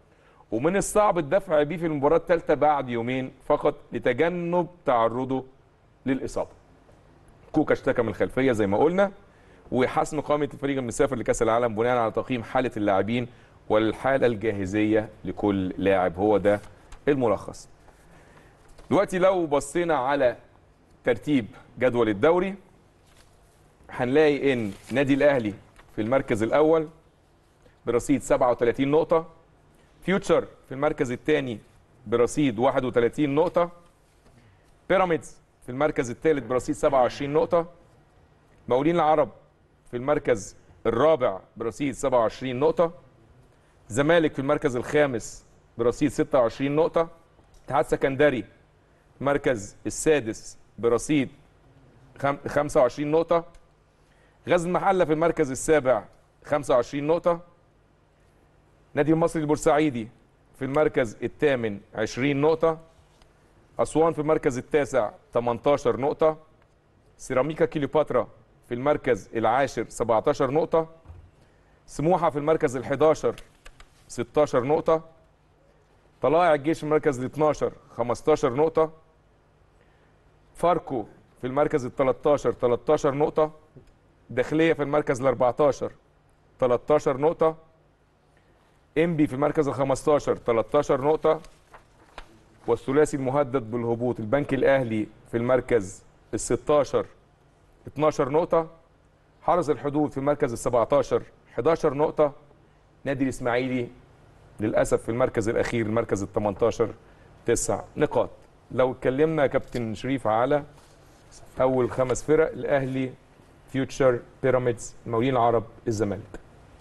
ومن الصعب الدفع بيه في المباراه الثالثه بعد يومين فقط لتجنب تعرضه للاصابه كوكا اشتكى من الخلفيه زي ما قلنا وحسم قائمه الفريق المسافر لكاس العالم بناء على تقييم حاله اللاعبين والحاله الجاهزيه لكل لاعب هو ده الملخص دلوقتي لو بصينا على ترتيب جدول الدوري هنلاقي ان نادي الاهلي في المركز الاول برصيد 37 نقطه فيوتشر في المركز الثاني برصيد 31 نقطه بيراميدز في المركز الثالث برصيد 27 نقطه مقاولين العرب في المركز الرابع برصيد 27 نقطه زمالك في المركز الخامس برصيد 26 نقطه اتحاد سكندري المركز السادس برصيد خم- 25 نقطة غزل المحلة في المركز السابع 25 نقطة نادي المصري البورسعيدي في المركز الثامن 20 نقطة أسوان في المركز التاسع 18 نقطة سيراميكا كيلوباترا في المركز العاشر 17 نقطة سموحة في المركز ال11 16 نقطة طلائع الجيش في المركز ال12 15 نقطة فاركو في المركز ال 13 13 نقطة داخلية في المركز ال 14 13 نقطة انبي في المركز ال 15 13 نقطة والثلاثي المهدد بالهبوط البنك الأهلي في المركز ال 16 12 نقطة حرس الحدود في المركز ال 17 11 نقطة نادي الإسماعيلي للأسف في المركز الأخير المركز ال 18 9 نقاط لو اتكلمنا يا كابتن شريف على اول خمس فرق الاهلي فيوتشر بيراميدز المقاولين العرب الزمالك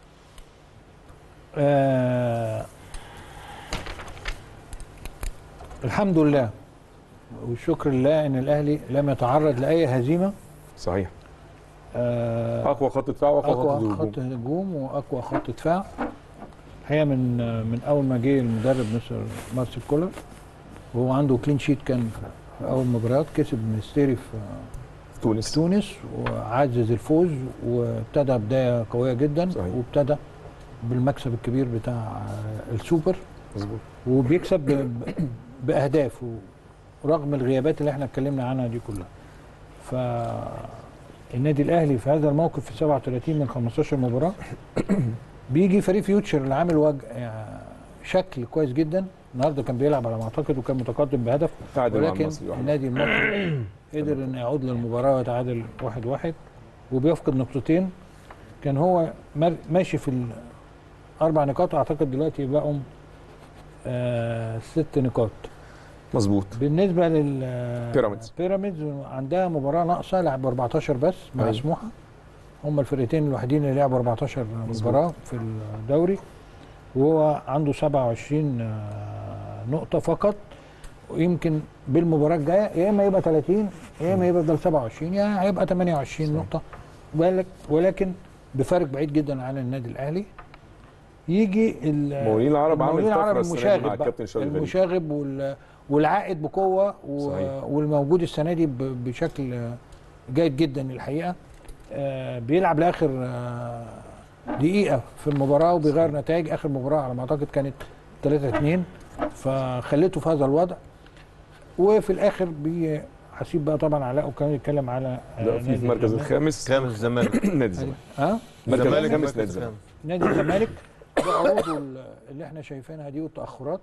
آه الحمد لله والشكر لله ان الاهلي لم يتعرض لاي هزيمه صحيح آه اقوى خط دفاع واقوى خط اقوى هجوم خط هجوم واقوى خط دفاع الحقيقه من من اول ما جه المدرب مستر مارسيل كولر وهو عنده كلين شيت كان في اول مباريات كسب ميستيري في تونس في تونس وعزز الفوز وابتدى بدايه قويه جدا صحيح. وابتدى بالمكسب الكبير بتاع السوبر مظبوط وبيكسب ب- ب- باهداف ورغم الغيابات اللي احنا اتكلمنا عنها دي كلها فالنادي الاهلي في هذا الموقف في 37 من 15 مباراه بيجي فريق فيوتشر اللي عامل وجه يعني شكل كويس جدا النهارده كان بيلعب على ما اعتقد وكان متقدم بهدف تعادل مع ولكن المصري واحد. النادي المصري قدر انه يعود للمباراه ويتعادل واحد واحد وبيفقد نقطتين كان هو مر- ماشي في الاربع نقاط اعتقد دلوقتي بقوا آه ست نقاط مظبوط بالنسبه لل بيراميدز. بيراميدز عندها مباراه ناقصه لعب 14 بس مع أيوة. سموحه هم الفرقتين الوحيدين اللي لعبوا 14 مظبوط. مباراه في الدوري وهو عنده 27 آه، نقطه فقط ويمكن بالمباراه الجايه يا اما يبقى 30 يا اما يبقى بدل 27 يا هيبقى 28 نقطه ولك- ولكن بفارق بعيد جدا عن النادي الاهلي يجي ال- المقاولين العرب عامل المقاولين العرب طفرة السنة دي المشاغب مع بقى. الكابتن شادي غريب. المشاغب وال والعائد بقوه و... صحيح. والموجود السنه دي ب... بشكل آه، جيد جدا الحقيقه آه بيلعب لاخر آه دقيقه في المباراه وبيغير نتائج اخر مباراه على ما اعتقد كانت 3 2 فخليته في هذا الوضع وفي الاخر بي هسيب بقى طبعا علاء وكان يتكلم على آه، ده في نادي المركز الزمالك. الخامس خامس الزمالك نادي الزمالك ها المركز الزمالك الخامس المركز نادي الزمالك الخامس. نادي الزمالك بعروضه اللي احنا شايفينها دي والتاخرات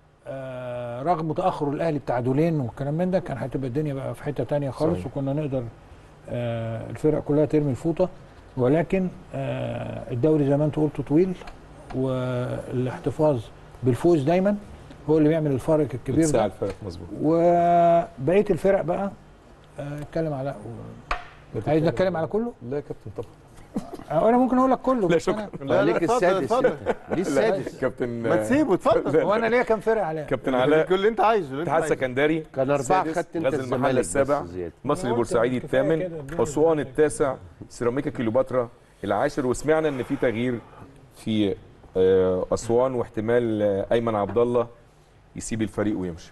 آه رغم تاخر الاهلي بتعادلين والكلام من ده كان هتبقى الدنيا بقى في حته تانية خالص صحيح. وكنا نقدر آه الفرق كلها ترمي الفوطه ولكن آه الدوري زي ما انت قلت طويل والاحتفاظ بالفوز دايما هو اللي بيعمل الفارق الكبير بتساعد ده الفرق مظبوط وبقيه الفرق بقى آه، اتكلم على عايز نتكلم على كله؟ لا يا كابتن طبعا آه، انا ممكن اقول لك كله لا بس شكرا أنا- لا لا ليك اتفضل السادس اتفضل انت ليه السادس كابتن ما تسيبه اتفضل هو انا ليا كام فرق على كابتن علاء كل اللي انت عايزه اللي انت اتحاد عايزه سكندري كان اربعه السادس، خدت انت غزل المحله الزمالك بس السابع زياده مصر أنا البورسعيدي قلت كفاية الثامن كده، ادينا اسوان الزمالك. التاسع سيراميكا كيلوباترا العاشر وسمعنا ان في تغيير في آه، اسوان واحتمال آه، ايمن عبد الله يسيب الفريق ويمشي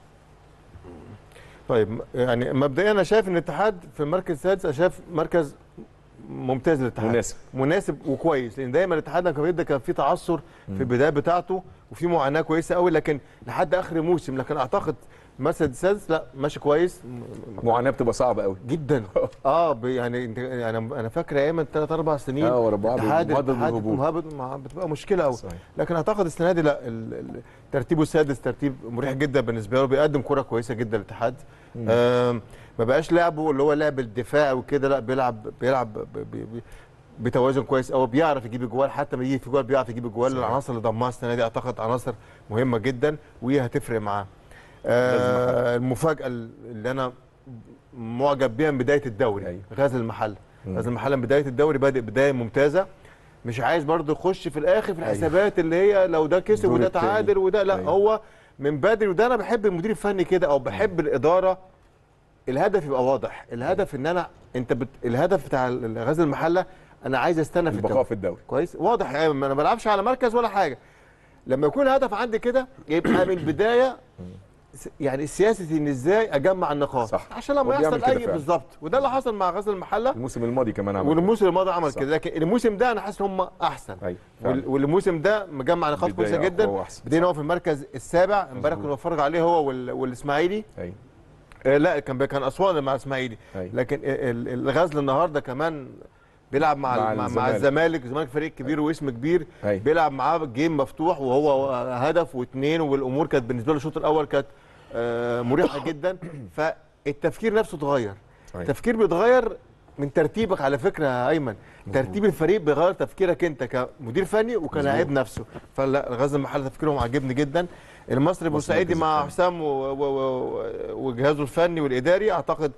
طيب يعني مبدئيا انا شايف ان الاتحاد في المركز السادس انا شايف مركز ممتاز للاتحاد مناسب مناسب وكويس لان دايما الاتحاد لما كان بيبدا كان في تعثر في البدايه بتاعته وفي معاناه كويسه قوي لكن لحد اخر الموسم لكن اعتقد المركز السادس لا ماشي كويس معاناه بتبقى صعبه قوي جدا اه ب- يعني انت انا انا فاكر ايام ثلاث اربع سنين اه ورا بعض اتحاد مهدد اتحاد بالهبوط. مهبط مع- بتبقى مشكله قوي صحيح. لكن اعتقد السنه دي لا ال- ال- ترتيبه السادس ترتيب مريح جدا بالنسبه له بيقدم كره كويسه جدا للاتحاد آم، ما بقاش لعبه اللي هو لعب الدفاع وكده لا بيلعب بيلعب ب- ب- ب- بتوازن كويس قوي بيعرف يجيب الجوال حتى ما يجي في جوال بيعرف يجيب الجوال العناصر اللي ضمها السنه دي اعتقد عناصر مهمه جدا وهي هتفرق معاه آه المفاجاه اللي انا معجب بيها من بدايه الدوري أيوة. غزل المحله غزل المحله من بدايه الدوري بادئ بدايه ممتازه مش عايز برضه يخش في الاخر في الحسابات اللي هي لو ده كسب الدور وده التاني. تعادل وده لا أيوة. هو من بدري وده انا بحب المدير الفني كده او بحب الاداره الهدف يبقى واضح الهدف ان انا انت بت... الهدف بتاع غزل المحله انا عايز استنى في البقاء الدوري في الدوري كويس واضح يعني ما انا ما بلعبش على مركز ولا حاجه لما يكون الهدف عندي كده يبقى من البدايه س- يعني سياسه ان ازاي اجمع النقاط صح. عشان لما وبيعمل يحصل كده اي فعلا. بالظبط وده اللي حصل مع غزل المحله الموسم الماضي كمان عمل والموسم الماضي عمل صح. كده لكن الموسم ده انا حاسس ان هم احسن ايوه وال- فعلا. والموسم ده مجمع نقاط بداية كويسه أقوى جدا وأحسن. بدينا هو في المركز السابع امبارح كنت بتفرج عليه هو وال- والاسماعيلي ايوه آه لا كان كان اسوان مع الاسماعيلي أيوة. لكن ال- ال- الغزل النهارده كمان بيلعب مع مع مع, مع الزمالك. الزمالك الزمالك فريق كبير واسم كبير أيوة. بيلعب معاه جيم مفتوح وهو هدف واثنين والامور كانت بالنسبه له الشوط الاول كانت آه، مريحه جدا فالتفكير نفسه اتغير صحيح. التفكير بيتغير من ترتيبك على فكره يا ايمن ترتيب الفريق بيغير تفكيرك انت كمدير فني وكلاعب نفسه فلا غزل المحله تفكيرهم عاجبني جدا المصري بورسعيدي المركز مع الثاني. حسام و- و- و- وجهازه الفني والاداري اعتقد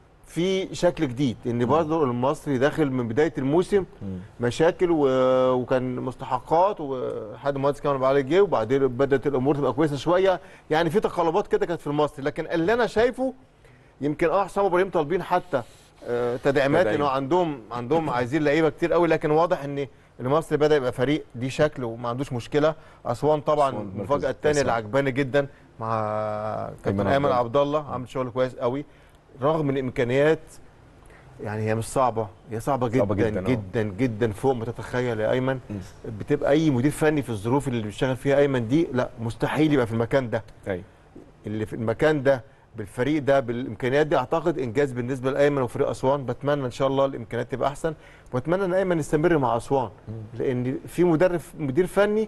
في شكل جديد ان برضه المصري داخل من بدايه الموسم مشاكل و... وكان مستحقات وحد مهندس كمان عليه جه وبعدين بدات الامور تبقى كويسه شويه يعني في تقلبات كده كانت في المصري لكن اللي انا شايفه يمكن اه حسام ابراهيم طالبين حتى آه، تدعيمات تدعيم. انه عندهم عندهم عايزين لعيبه كتير قوي لكن واضح ان المصري بدا يبقى فريق دي شكل وما عندوش مشكله اسوان طبعا أسوان مركز المفاجاه الثانيه اللي تاسع. عجباني جدا مع كابتن أيمن ايمن عبد عبد الله عامل شغل كويس قوي رغم ان الامكانيات يعني هي مش صعبه هي صعبه جدا صعبة جدا جداً، جدا, آه. جدا فوق ما تتخيل يا ايمن بتبقى اي مدير فني في الظروف اللي بيشتغل فيها ايمن دي لا مستحيل يبقى في المكان ده ايوه اللي في المكان ده بالفريق ده بالامكانيات دي اعتقد انجاز بالنسبه لايمن وفريق اسوان بتمنى ان شاء الله الامكانيات تبقى احسن واتمنى ان ايمن يستمر مع اسوان لان في مدرب مدير فني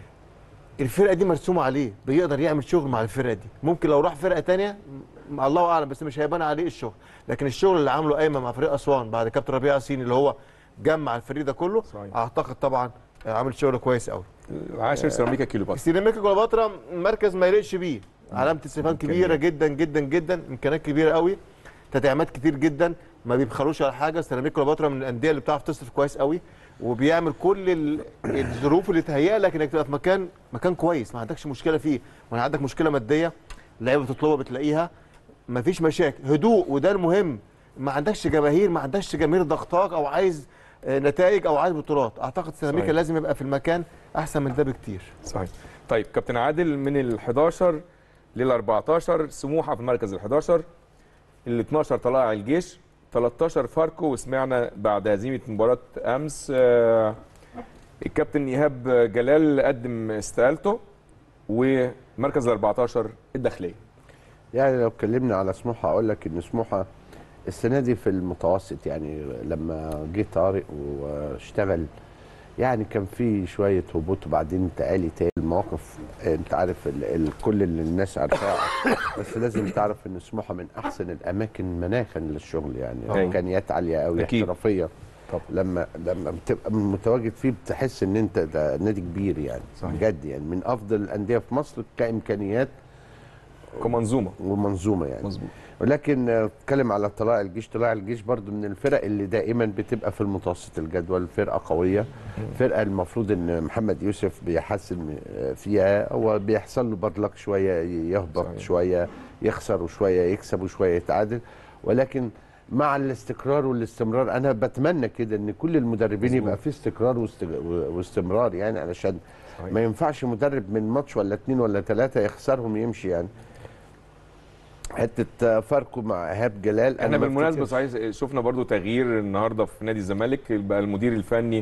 الفرقه دي مرسومه عليه بيقدر يعمل شغل مع الفرقه دي ممكن لو راح فرقه تانية م- الله اعلم بس مش هيبان عليه الشغل لكن الشغل اللي عامله ايمن مع فريق اسوان بعد كابتن ربيع ياسين اللي هو جمع الفريق ده كله صحيح. اعتقد طبعا عامل شغل كويس قوي العاشر سيراميكا كيلوباترا سيراميكا كليوباترا مركز ما يليقش بيه علامه استفهام كبيره جدا جدا جدا امكانيات كبيره قوي تدعيمات كتير جدا ما بيبخلوش على حاجه سيراميكا كليوباترا من الانديه اللي بتعرف تصرف كويس قوي وبيعمل كل ال- الظروف اللي تهيئ لك انك تبقى في مكان مكان كويس ما عندكش مشكله فيه ما عندك مشكله ماديه اللعيبه بتطلبها بتلاقيها ما فيش مشاكل هدوء وده المهم ما عندكش جماهير ما عندكش جماهير ضغطاك او عايز آه، نتائج او عايز بطولات اعتقد سيراميكا صحيح. لازم يبقى في المكان احسن من ده بكتير صحيح طيب كابتن عادل من ال 11 لل 14 سموحه في المركز ال 11 ال 12 طلائع الجيش 13 فاركو وسمعنا بعد هزيمه مباراه امس آه، الكابتن ايهاب جلال قدم استقالته ومركز ال 14 الداخليه يعني لو اتكلمنا على سموحه اقول لك ان سموحه السنه دي في المتوسط يعني لما جه طارق واشتغل يعني كان في شويه هبوط وبعدين تعالي تاني المواقف انت عارف ال ال كل اللي الناس عارفاه بس لازم تعرف ان سموحه من احسن الاماكن مناخا للشغل يعني أيوة. امكانيات عاليه قوي أكيد. احترافيه طبعا. لما لما بتبقى متواجد فيه بتحس ان انت ده نادي كبير يعني صحيح. بجد يعني من افضل الانديه في مصر كامكانيات كمنظومه ومنظومه يعني مظبوط ولكن آه، اتكلم على طلائع الجيش طلائع الجيش برضو من الفرق اللي دائما بتبقى في المتوسط الجدول فرقه قويه فرقه المفروض ان محمد يوسف بيحسن آه، فيها هو بيحصل له بارلك شويه يهبط صحيح. شويه يخسر وشويه يكسب وشويه يتعادل ولكن مع الاستقرار والاستمرار انا بتمنى كده ان كل المدربين مظبوط. يبقى في استقرار واست- واستمرار يعني علشان صحيح. ما ينفعش مدرب من ماتش ولا اتنين ولا ثلاثه يخسرهم يمشي يعني حته فاركو مع ايهاب جلال احنا ما بالمناسبه أفتكرش. صحيح شفنا برضو تغيير النهارده في نادي الزمالك بقى المدير الفني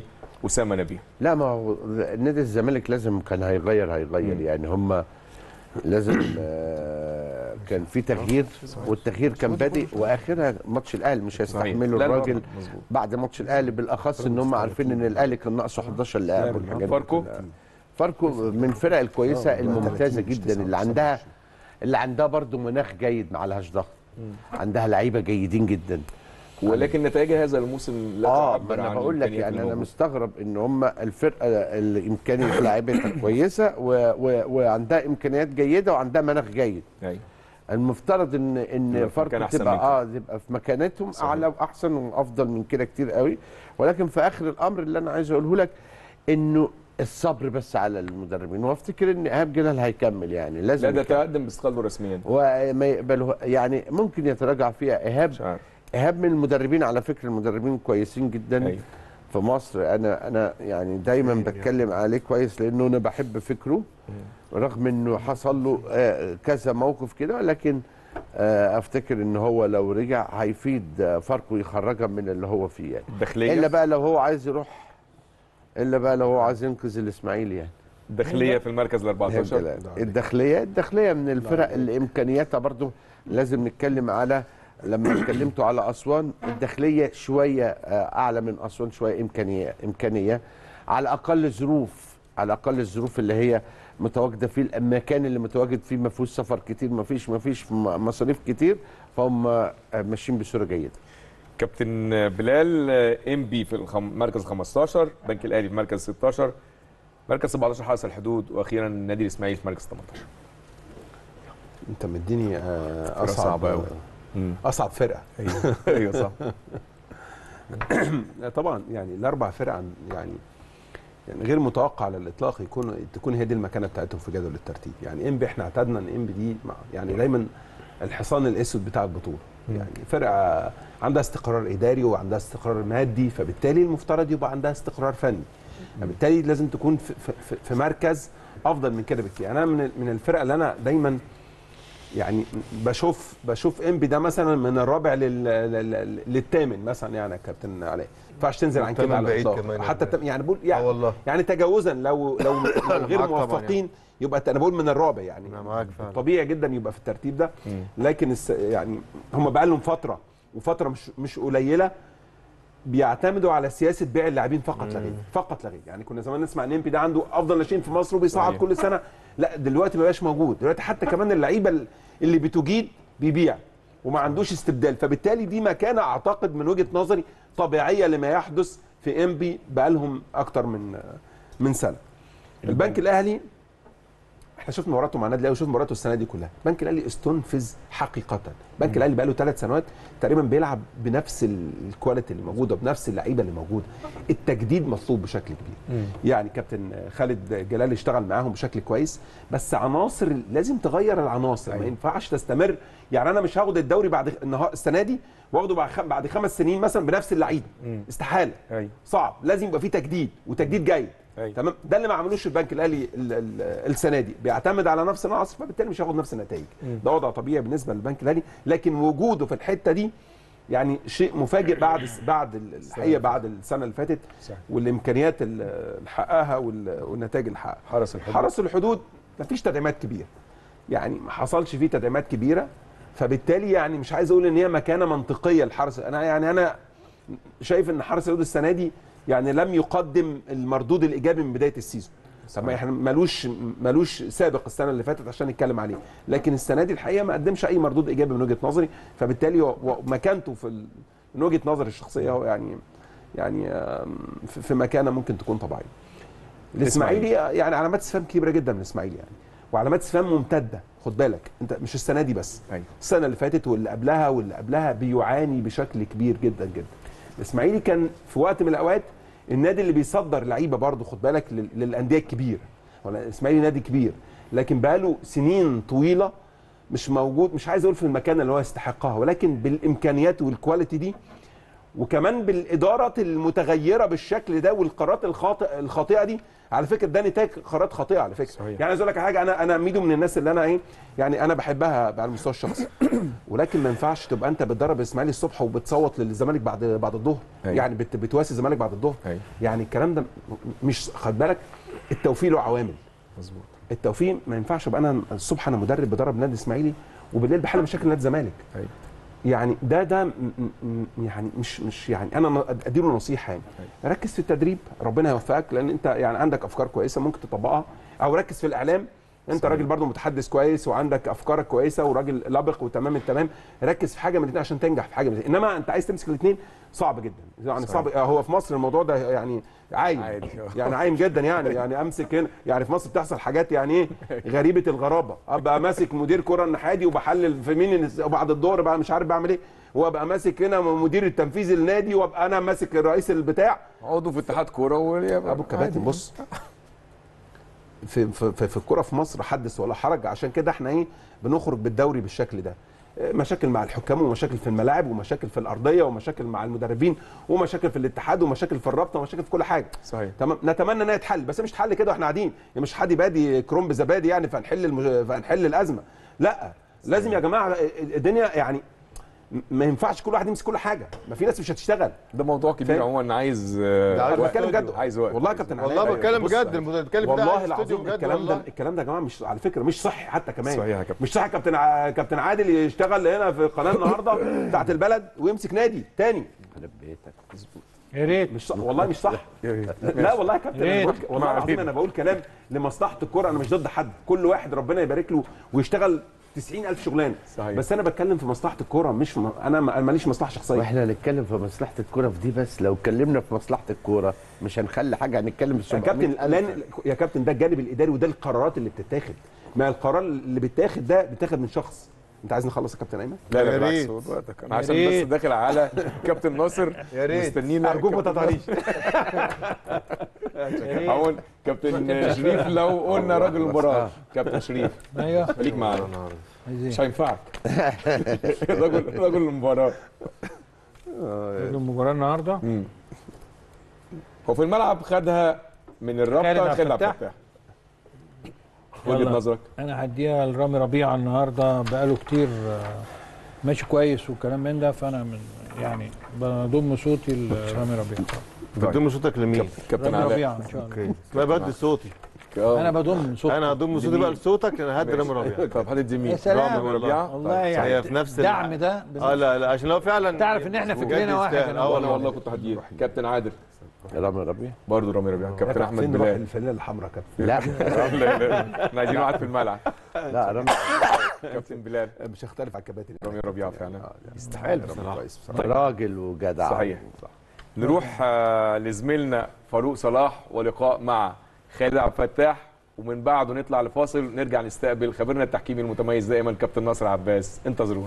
اسامه نبيه لا ما هو نادي الزمالك لازم كان هيغير هيغير يعني هم لازم آه، كان في تغيير والتغيير كان بادئ واخرها ماتش الاهلي مش هيستحملوا لا، لا، الراجل مظبوط. بعد ماتش الاهلي بالاخص ان هم عارفين ان الاهلي كان ناقصه 11 لاعب والحاجات دي فاركو؟ كلها. فاركو من الفرق الكويسه الممتازه جدا اللي عندها اللي عندها برضو مناخ جيد ما عليهاش ضغط عندها لعيبه جيدين جدا ولكن نتائج هذا الموسم لا اه تعبر ما انا عن بقول لك إمكانيات يعني انا الموجودة. مستغرب ان هم الفرقه اللي امكانيات لعيبتها كويسه و... و... وعندها امكانيات جيده وعندها مناخ جيد أيوة. المفترض ان يبقى ان في فاركو مكان أحسن تبقى من كده. اه تبقى في مكانتهم اعلى واحسن وافضل من كده كتير قوي ولكن في اخر الامر اللي انا عايز اقوله لك انه الصبر بس على المدربين وافتكر ان ايهاب جلال هيكمل يعني لازم لا ده يكمل. تقدم باستقاله رسميا وما يقبله يعني ممكن يتراجع فيها ايهاب مش عارف ايهاب من المدربين على فكره المدربين كويسين جدا أيوة. في مصر انا انا يعني دايما بتكلم عليه كويس لانه انا بحب فكره رغم انه حصل له آه، كذا موقف كده لكن آه، افتكر ان هو لو رجع هيفيد آه، فاركو يخرجها من اللي هو فيه يعني الداخليه الا بقى لو هو عايز يروح الا بقى لو هو عايز ينقذ الاسماعيلي يعني الداخليه في المركز ال 14 الداخليه الداخليه من الفرق اللي امكانياتها برضو لازم نتكلم على لما اتكلمتوا على اسوان الداخليه شويه آه، اعلى من اسوان شويه امكانيه امكانيه على اقل ظروف على اقل الظروف اللي هي متواجده فيه المكان اللي متواجد فيه ما فيهوش سفر كتير ما فيش ما فيش م- مصاريف كتير فهم آه، ماشيين بصوره جيده كابتن بلال ام بي في المركز 15 بنك الاهلي في مركز 16 مركز 17 حرس الحدود واخيرا النادي الاسماعيلي في مركز 18 انت مديني آه، فرقة اصعب صعبة أوي. اصعب فرقه ايوه ايوه صح طبعا يعني الاربع فرق عن يعني يعني غير متوقع على الاطلاق يكون تكون هي دي المكانه بتاعتهم في جدول الترتيب يعني انبي احنا اعتدنا ان انبي دي مع- يعني دايما الحصان الاسود بتاع البطوله يعني فرقه عندها استقرار اداري وعندها استقرار مادي فبالتالي المفترض يبقى عندها استقرار فني فبالتالي لازم تكون في, في, في مركز افضل من كده بكتير يعني انا من من الفرقه اللي انا دايما يعني بشوف بشوف انبي ده مثلا من الرابع لل... لل... للثامن مثلا يعني يا كابتن علاء ما ينفعش تنزل عن كده الثامن على بعيد الإطلاق. كمان حتى التم... يعني بقول يعني, والله. يعني تجاوزا لو لو, لو غير معاك طبعاً موفقين يبقى انا بقول من الرابع يعني انا معاك فعلا طبيعي جدا يبقى في الترتيب ده لكن الس... يعني هم بقى لهم فتره وفتره مش مش قليله بيعتمدوا على سياسه بيع اللاعبين فقط لا غير فقط لا غير يعني كنا زمان نسمع ان امبي ده عنده افضل ناشئين في مصر وبيصعد صحيح. كل سنه لا دلوقتي ما بقاش موجود دلوقتي حتى كمان اللعيبه اللي بتجيد بيبيع وما عندوش استبدال فبالتالي دي مكانه اعتقد من وجهه نظري طبيعيه لما يحدث في انبي بقالهم اكتر من من سنه البنك الاهلي احنا شفنا مباراته مع النادي الاهلي وشفنا مباراته السنه دي كلها البنك الاهلي استنفذ حقيقه البنك الاهلي بقى له ثلاث سنوات تقريبا بيلعب بنفس ال- الكواليتي اللي موجوده بنفس اللعيبه اللي موجوده التجديد مطلوب بشكل كبير يعني كابتن خالد جلال اشتغل معاهم بشكل كويس بس عناصر لازم تغير العناصر ما ينفعش تستمر يعني انا مش هاخد الدوري بعد النهار السنه دي واخده بعد خم- بعد خمس سنين مثلا بنفس اللعيبه استحاله ايوه صعب لازم يبقى فيه تجديد وتجديد جيد أيوة. تمام ده اللي ما عملوش البنك الاهلي ال- ال- السنه دي بيعتمد على نفس العناصر فبالتالي مش هياخد نفس النتائج ده وضع طبيعي بالنسبه للبنك الاهلي لكن وجوده في الحته دي يعني شيء مفاجئ بعد بعد ال- الحقيقه بعد السنه اللي فاتت صح. والامكانيات ال- اللي حققها وال- والنتائج اللي حققها حرس الحدود حرس الحدود مفيش تدعيمات كبيره يعني ما حصلش فيه تدعيمات كبيره فبالتالي يعني مش عايز اقول ان هي مكانه منطقيه للحرس انا يعني انا شايف ان حرس الحدود السنه دي يعني لم يقدم المردود الايجابي من بدايه السيزون طب ما احنا ملوش ملوش سابق السنه اللي فاتت عشان نتكلم عليه لكن السنه دي الحقيقه ما قدمش اي مردود ايجابي من وجهه نظري فبالتالي هو- هو مكانته في ال- من وجهه نظري الشخصيه هو يعني يعني آم، في في مكانه ممكن تكون طبيعيه الاسماعيلي يعني علامات استفهام كبيره جدا من الاسماعيلي يعني وعلامات استفهام ممتده خد بالك انت مش السنه دي بس أيوة. السنه اللي فاتت واللي قبلها واللي قبلها بيعاني بشكل كبير جدا جدا الاسماعيلي كان في وقت من الاوقات النادي اللي بيصدر لعيبه برضه خد بالك لل- للانديه الكبيره ولا الاسماعيلي نادي كبير لكن بقاله سنين طويله مش موجود مش عايز اقول في المكان اللي هو يستحقها ولكن بالامكانيات والكواليتي دي وكمان بالاداره المتغيره بالشكل ده والقرارات الخاطئه الخاطئه دي على فكره ده نتاج قرارات خاطئه على فكره صحيح. يعني عايز اقول لك على حاجه انا انا ميدو من الناس اللي انا ايه يعني انا بحبها على المستوى الشخصي ولكن ما ينفعش تبقى انت بتدرب اسماعيلي الصبح وبتصوت للزمالك بعد بعد الظهر أيوة. يعني بت بتواسي الزمالك بعد الظهر أيوة. يعني الكلام ده م- مش خد بالك التوفيق له عوامل مظبوط التوفيق ما ينفعش ابقى انا الصبح انا مدرب بدرب نادي اسماعيلي وبالليل بحل مشاكل نادي الزمالك أيوة. يعني ده ده م- م- يعني مش مش يعني انا ن- اديله نصيحه يعني ركز في التدريب ربنا يوفقك لان انت يعني عندك افكار كويسه ممكن تطبقها او ركز في الاعلام انت صحيح. راجل برضو متحدث كويس وعندك افكارك كويسه وراجل لبق وتمام التمام ركز في حاجه من الاثنين عشان تنجح في حاجه من الاثنين انما انت عايز تمسك الاثنين صعب جدا يعني صحيح. صعب هو في مصر الموضوع ده يعني عايم عادي. يعني عايم جدا يعني يعني امسك هنا يعني في مصر بتحصل حاجات يعني ايه غريبه الغرابه ابقى ماسك مدير كره النحادي وبحلل في مين بعد الظهر بقى مش عارف بعمل ايه وابقى ماسك هنا مدير التنفيذي النادي وابقى انا ماسك الرئيس البتاع عضو في اتحاد كوره ويبقى ابو الكباتن بص في في في, في الكوره في مصر حدث ولا حرج عشان كده احنا ايه بنخرج بالدوري بالشكل ده إيه، مشاكل مع الحكام ومشاكل في الملاعب ومشاكل في الارضيه ومشاكل مع المدربين ومشاكل في الاتحاد ومشاكل في الرابطه ومشاكل في كل حاجه صحيح تمام نتمنى انها تحل بس مش تحل كده واحنا قاعدين يعني مش حد بادي كرومب زبادي يعني فهنحل المج... فهنحل الازمه لا لازم يا جماعه الدنيا يعني ما ينفعش كل واحد يمسك كل حاجه ما في ناس مش هتشتغل ده موضوع كبير فاهم؟ عموما عايز ده عايز انا بتكلم استوديو. جد عايز وقت والله يا كابتن والله علاء، بتكلم بص، بجد بتكلم والله العظيم الكلام ده الكلام ده يا جماعه مش على فكره مش صحي حتى كمان صحيح يا كابتن. مش صحي كابتن ع- كابتن عادل يشتغل هنا في قناه النهارده بتاعت البلد ويمسك نادي تاني خرب بيتك يا ريت مش صح والله مش صح يا ريت. لا والله يا كابتن أنا ريت. بقول والله ما العظيم علينا. انا بقول كلام لمصلحه الكوره انا مش ضد حد كل واحد ربنا يبارك له ويشتغل 90000 شغلانه صحيح. بس انا بتكلم في مصلحه الكوره مش في م... انا ما- أنا ماليش مصلحه شخصيه واحنا هنتكلم في مصلحه الكوره في دي بس لو اتكلمنا في مصلحه الكوره مش هنخلي حاجه هنتكلم في يا 700 كابتن لان يا كابتن ده الجانب الاداري وده القرارات اللي بتتاخد ما القرار اللي بيتاخد ده بيتاخد من شخص انت عايز نخلص يا كابتن ايمن لا لا يا بالعكس ريت. هو وقتك انا يا عشان بس ريت. داخل على كابتن ناصر يا ريت. مستنينا ارجوك ما كابتن تقطعنيش هقول كابتن شريف لو قلنا راجل المباراه كابتن شريف ايوه خليك معانا عايز مش ايه؟ هينفعك راجل راجل المباراه المباراه النهارده هو في الملعب خدها من خالد الرابطه عبد خالد عبد الفتاح. الفتاح وجهه يلا. نظرك انا هديها لرامي ربيعه النهارده بقاله كتير آه، ماشي كويس والكلام من ده فانا من يعني بضم صوتي لرامي ربيعه بتضم صوتك لمين؟ كابتن رامي علاء ربيعه ان شاء الله اوكي ما بدي صوتي آه. انا بضم صوتي انا هضم صوتي بقى لصوتك انا هدي رامي ربيعه طب هتدي مين؟ يا سلام. رامي ربيعه والله طيب. يعني هي في نفس ال- الدعم ده اه لا لا عشان هو فعلا تعرف ان احنا في بجد جنينه واحد يستاهل. انا اه وانا والله والله كنت هديه كابتن عادل رامي ربيع برضه رامي ربيعه كابتن احمد فين روح بلال الفانيله الحمراء يا كابتن لا لا لا احنا عايزين واحد في الملعب لا رامي كابتن بلال مش هختلف على الكباتن رامي ربيعه فعلا يستحق بصراحه كويس بصراحه راجل وجدع صحيح نروح آه، لزميلنا فاروق صلاح ولقاء مع خالد عبد الفتاح ومن بعده نطلع لفاصل نرجع نستقبل خبيرنا التحكيمي المتميز دائما كابتن ناصر عباس انتظرونا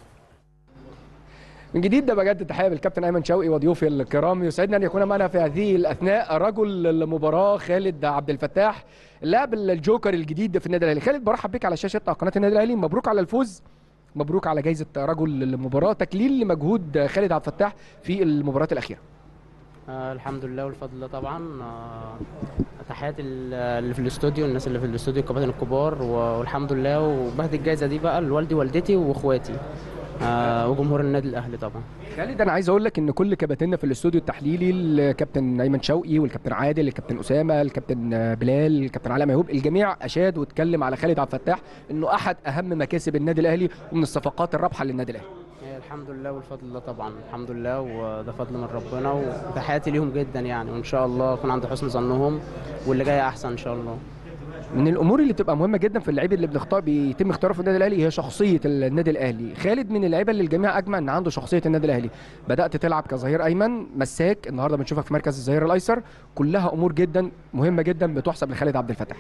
من جديد ده بجد تحيه بالكابتن ايمن شوقي وضيوفي الكرام يسعدنا ان يكون معنا في هذه الاثناء رجل المباراه خالد عبد الفتاح اللاعب الجوكر الجديد في النادي الاهلي خالد برحب بك على شاشه قناه النادي الاهلي مبروك على الفوز مبروك على جائزه رجل المباراه تكليل لمجهود خالد عبد الفتاح في المباراه الاخيره آه الحمد لله والفضل لله طبعا آه تحياتي ال- اللي في الاستوديو الناس اللي في الاستوديو الكباتن الكبار و- والحمد لله وبهدي الجائزه دي بقى لوالدي والدتي واخواتي آه وجمهور النادي الاهلي طبعا خالد انا عايز اقول لك ان كل كباتننا في الاستوديو التحليلي الكابتن ايمن شوقي والكابتن عادل الكابتن اسامه الكابتن بلال الكابتن علاء ميهوب الجميع اشاد واتكلم على خالد عبد الفتاح انه احد اهم مكاسب النادي الاهلي ومن الصفقات الرابحه للنادي الاهلي آه الحمد لله والفضل لله طبعا الحمد لله وده فضل من ربنا وتحياتي ليهم جدا يعني وان شاء الله اكون عند حسن ظنهم واللي جاي احسن ان شاء الله من الامور اللي بتبقى مهمه جدا في اللعيب اللي بنختار بيتم اختياره في النادي الاهلي هي شخصيه النادي الاهلي خالد من اللعيبه اللي الجميع اجمع ان عنده شخصيه النادي الاهلي بدات تلعب كظهير ايمن مساك النهارده بنشوفك في مركز الظهير الايسر كلها امور جدا مهمه جدا بتحسب لخالد عبد الفتاح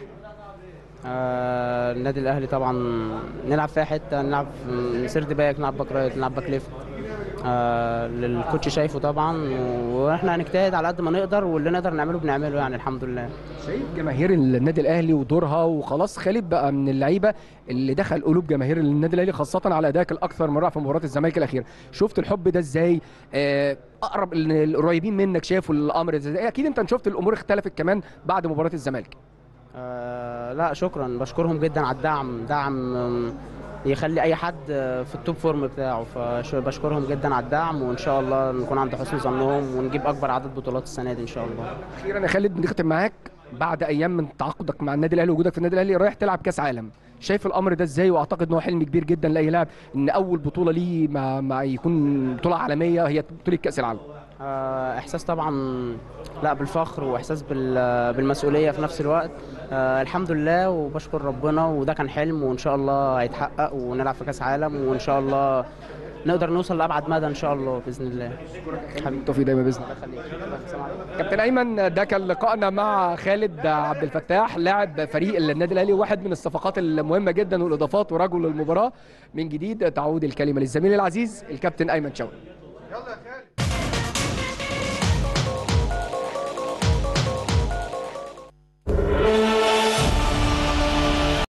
آه النادي الاهلي طبعا نلعب في أي حته نلعب في سيرد باك نلعب باك رايت نلعب باك ليفت آه للكوتش شايفه طبعا واحنا هنجتهد على قد ما نقدر واللي نقدر نعمله بنعمله يعني الحمد لله شايف جماهير النادي الاهلي ودورها وخلاص خالد بقى من اللعيبه اللي دخل قلوب جماهير النادي الاهلي خاصه على ادائك الاكثر من رائع في مباراه الزمالك الاخيره شفت الحب ده ازاي آه، اقرب ال- القريبين منك شافوا الامر ده ازاي اكيد انت شفت الامور اختلفت كمان بعد مباراه الزمالك آه لا شكرا بشكرهم جدا على الدعم دعم آم، يخلي اي حد آه، في التوب فورم بتاعه فبشكرهم جدا على الدعم وان شاء الله نكون عند حسن ظنهم ونجيب اكبر عدد بطولات السنه دي ان شاء الله اخيرا يا خالد نختم معاك بعد ايام من تعاقدك مع النادي الاهلي وجودك في النادي الاهلي رايح تلعب كاس عالم شايف الامر ده ازاي واعتقد ان هو حلم كبير جدا لاي لاعب ان اول بطوله ليه مع, مع يكون بطوله عالميه هي بطوله كاس العالم آه، احساس طبعا لا بالفخر واحساس بال- بالمسؤوليه في نفس الوقت آه، الحمد لله وبشكر ربنا وده كان حلم وان شاء الله هيتحقق ونلعب في كاس عالم وان شاء الله نقدر نوصل لابعد مدى ان شاء الله باذن الله حبيبي بالتوفيق دايما باذن الله كابتن ايمن ده كان لقائنا مع خالد عبد الفتاح لاعب فريق النادي الاهلي واحد من الصفقات المهمه جدا والاضافات ورجل المباراه من جديد تعود الكلمه للزميل العزيز الكابتن ايمن شوقي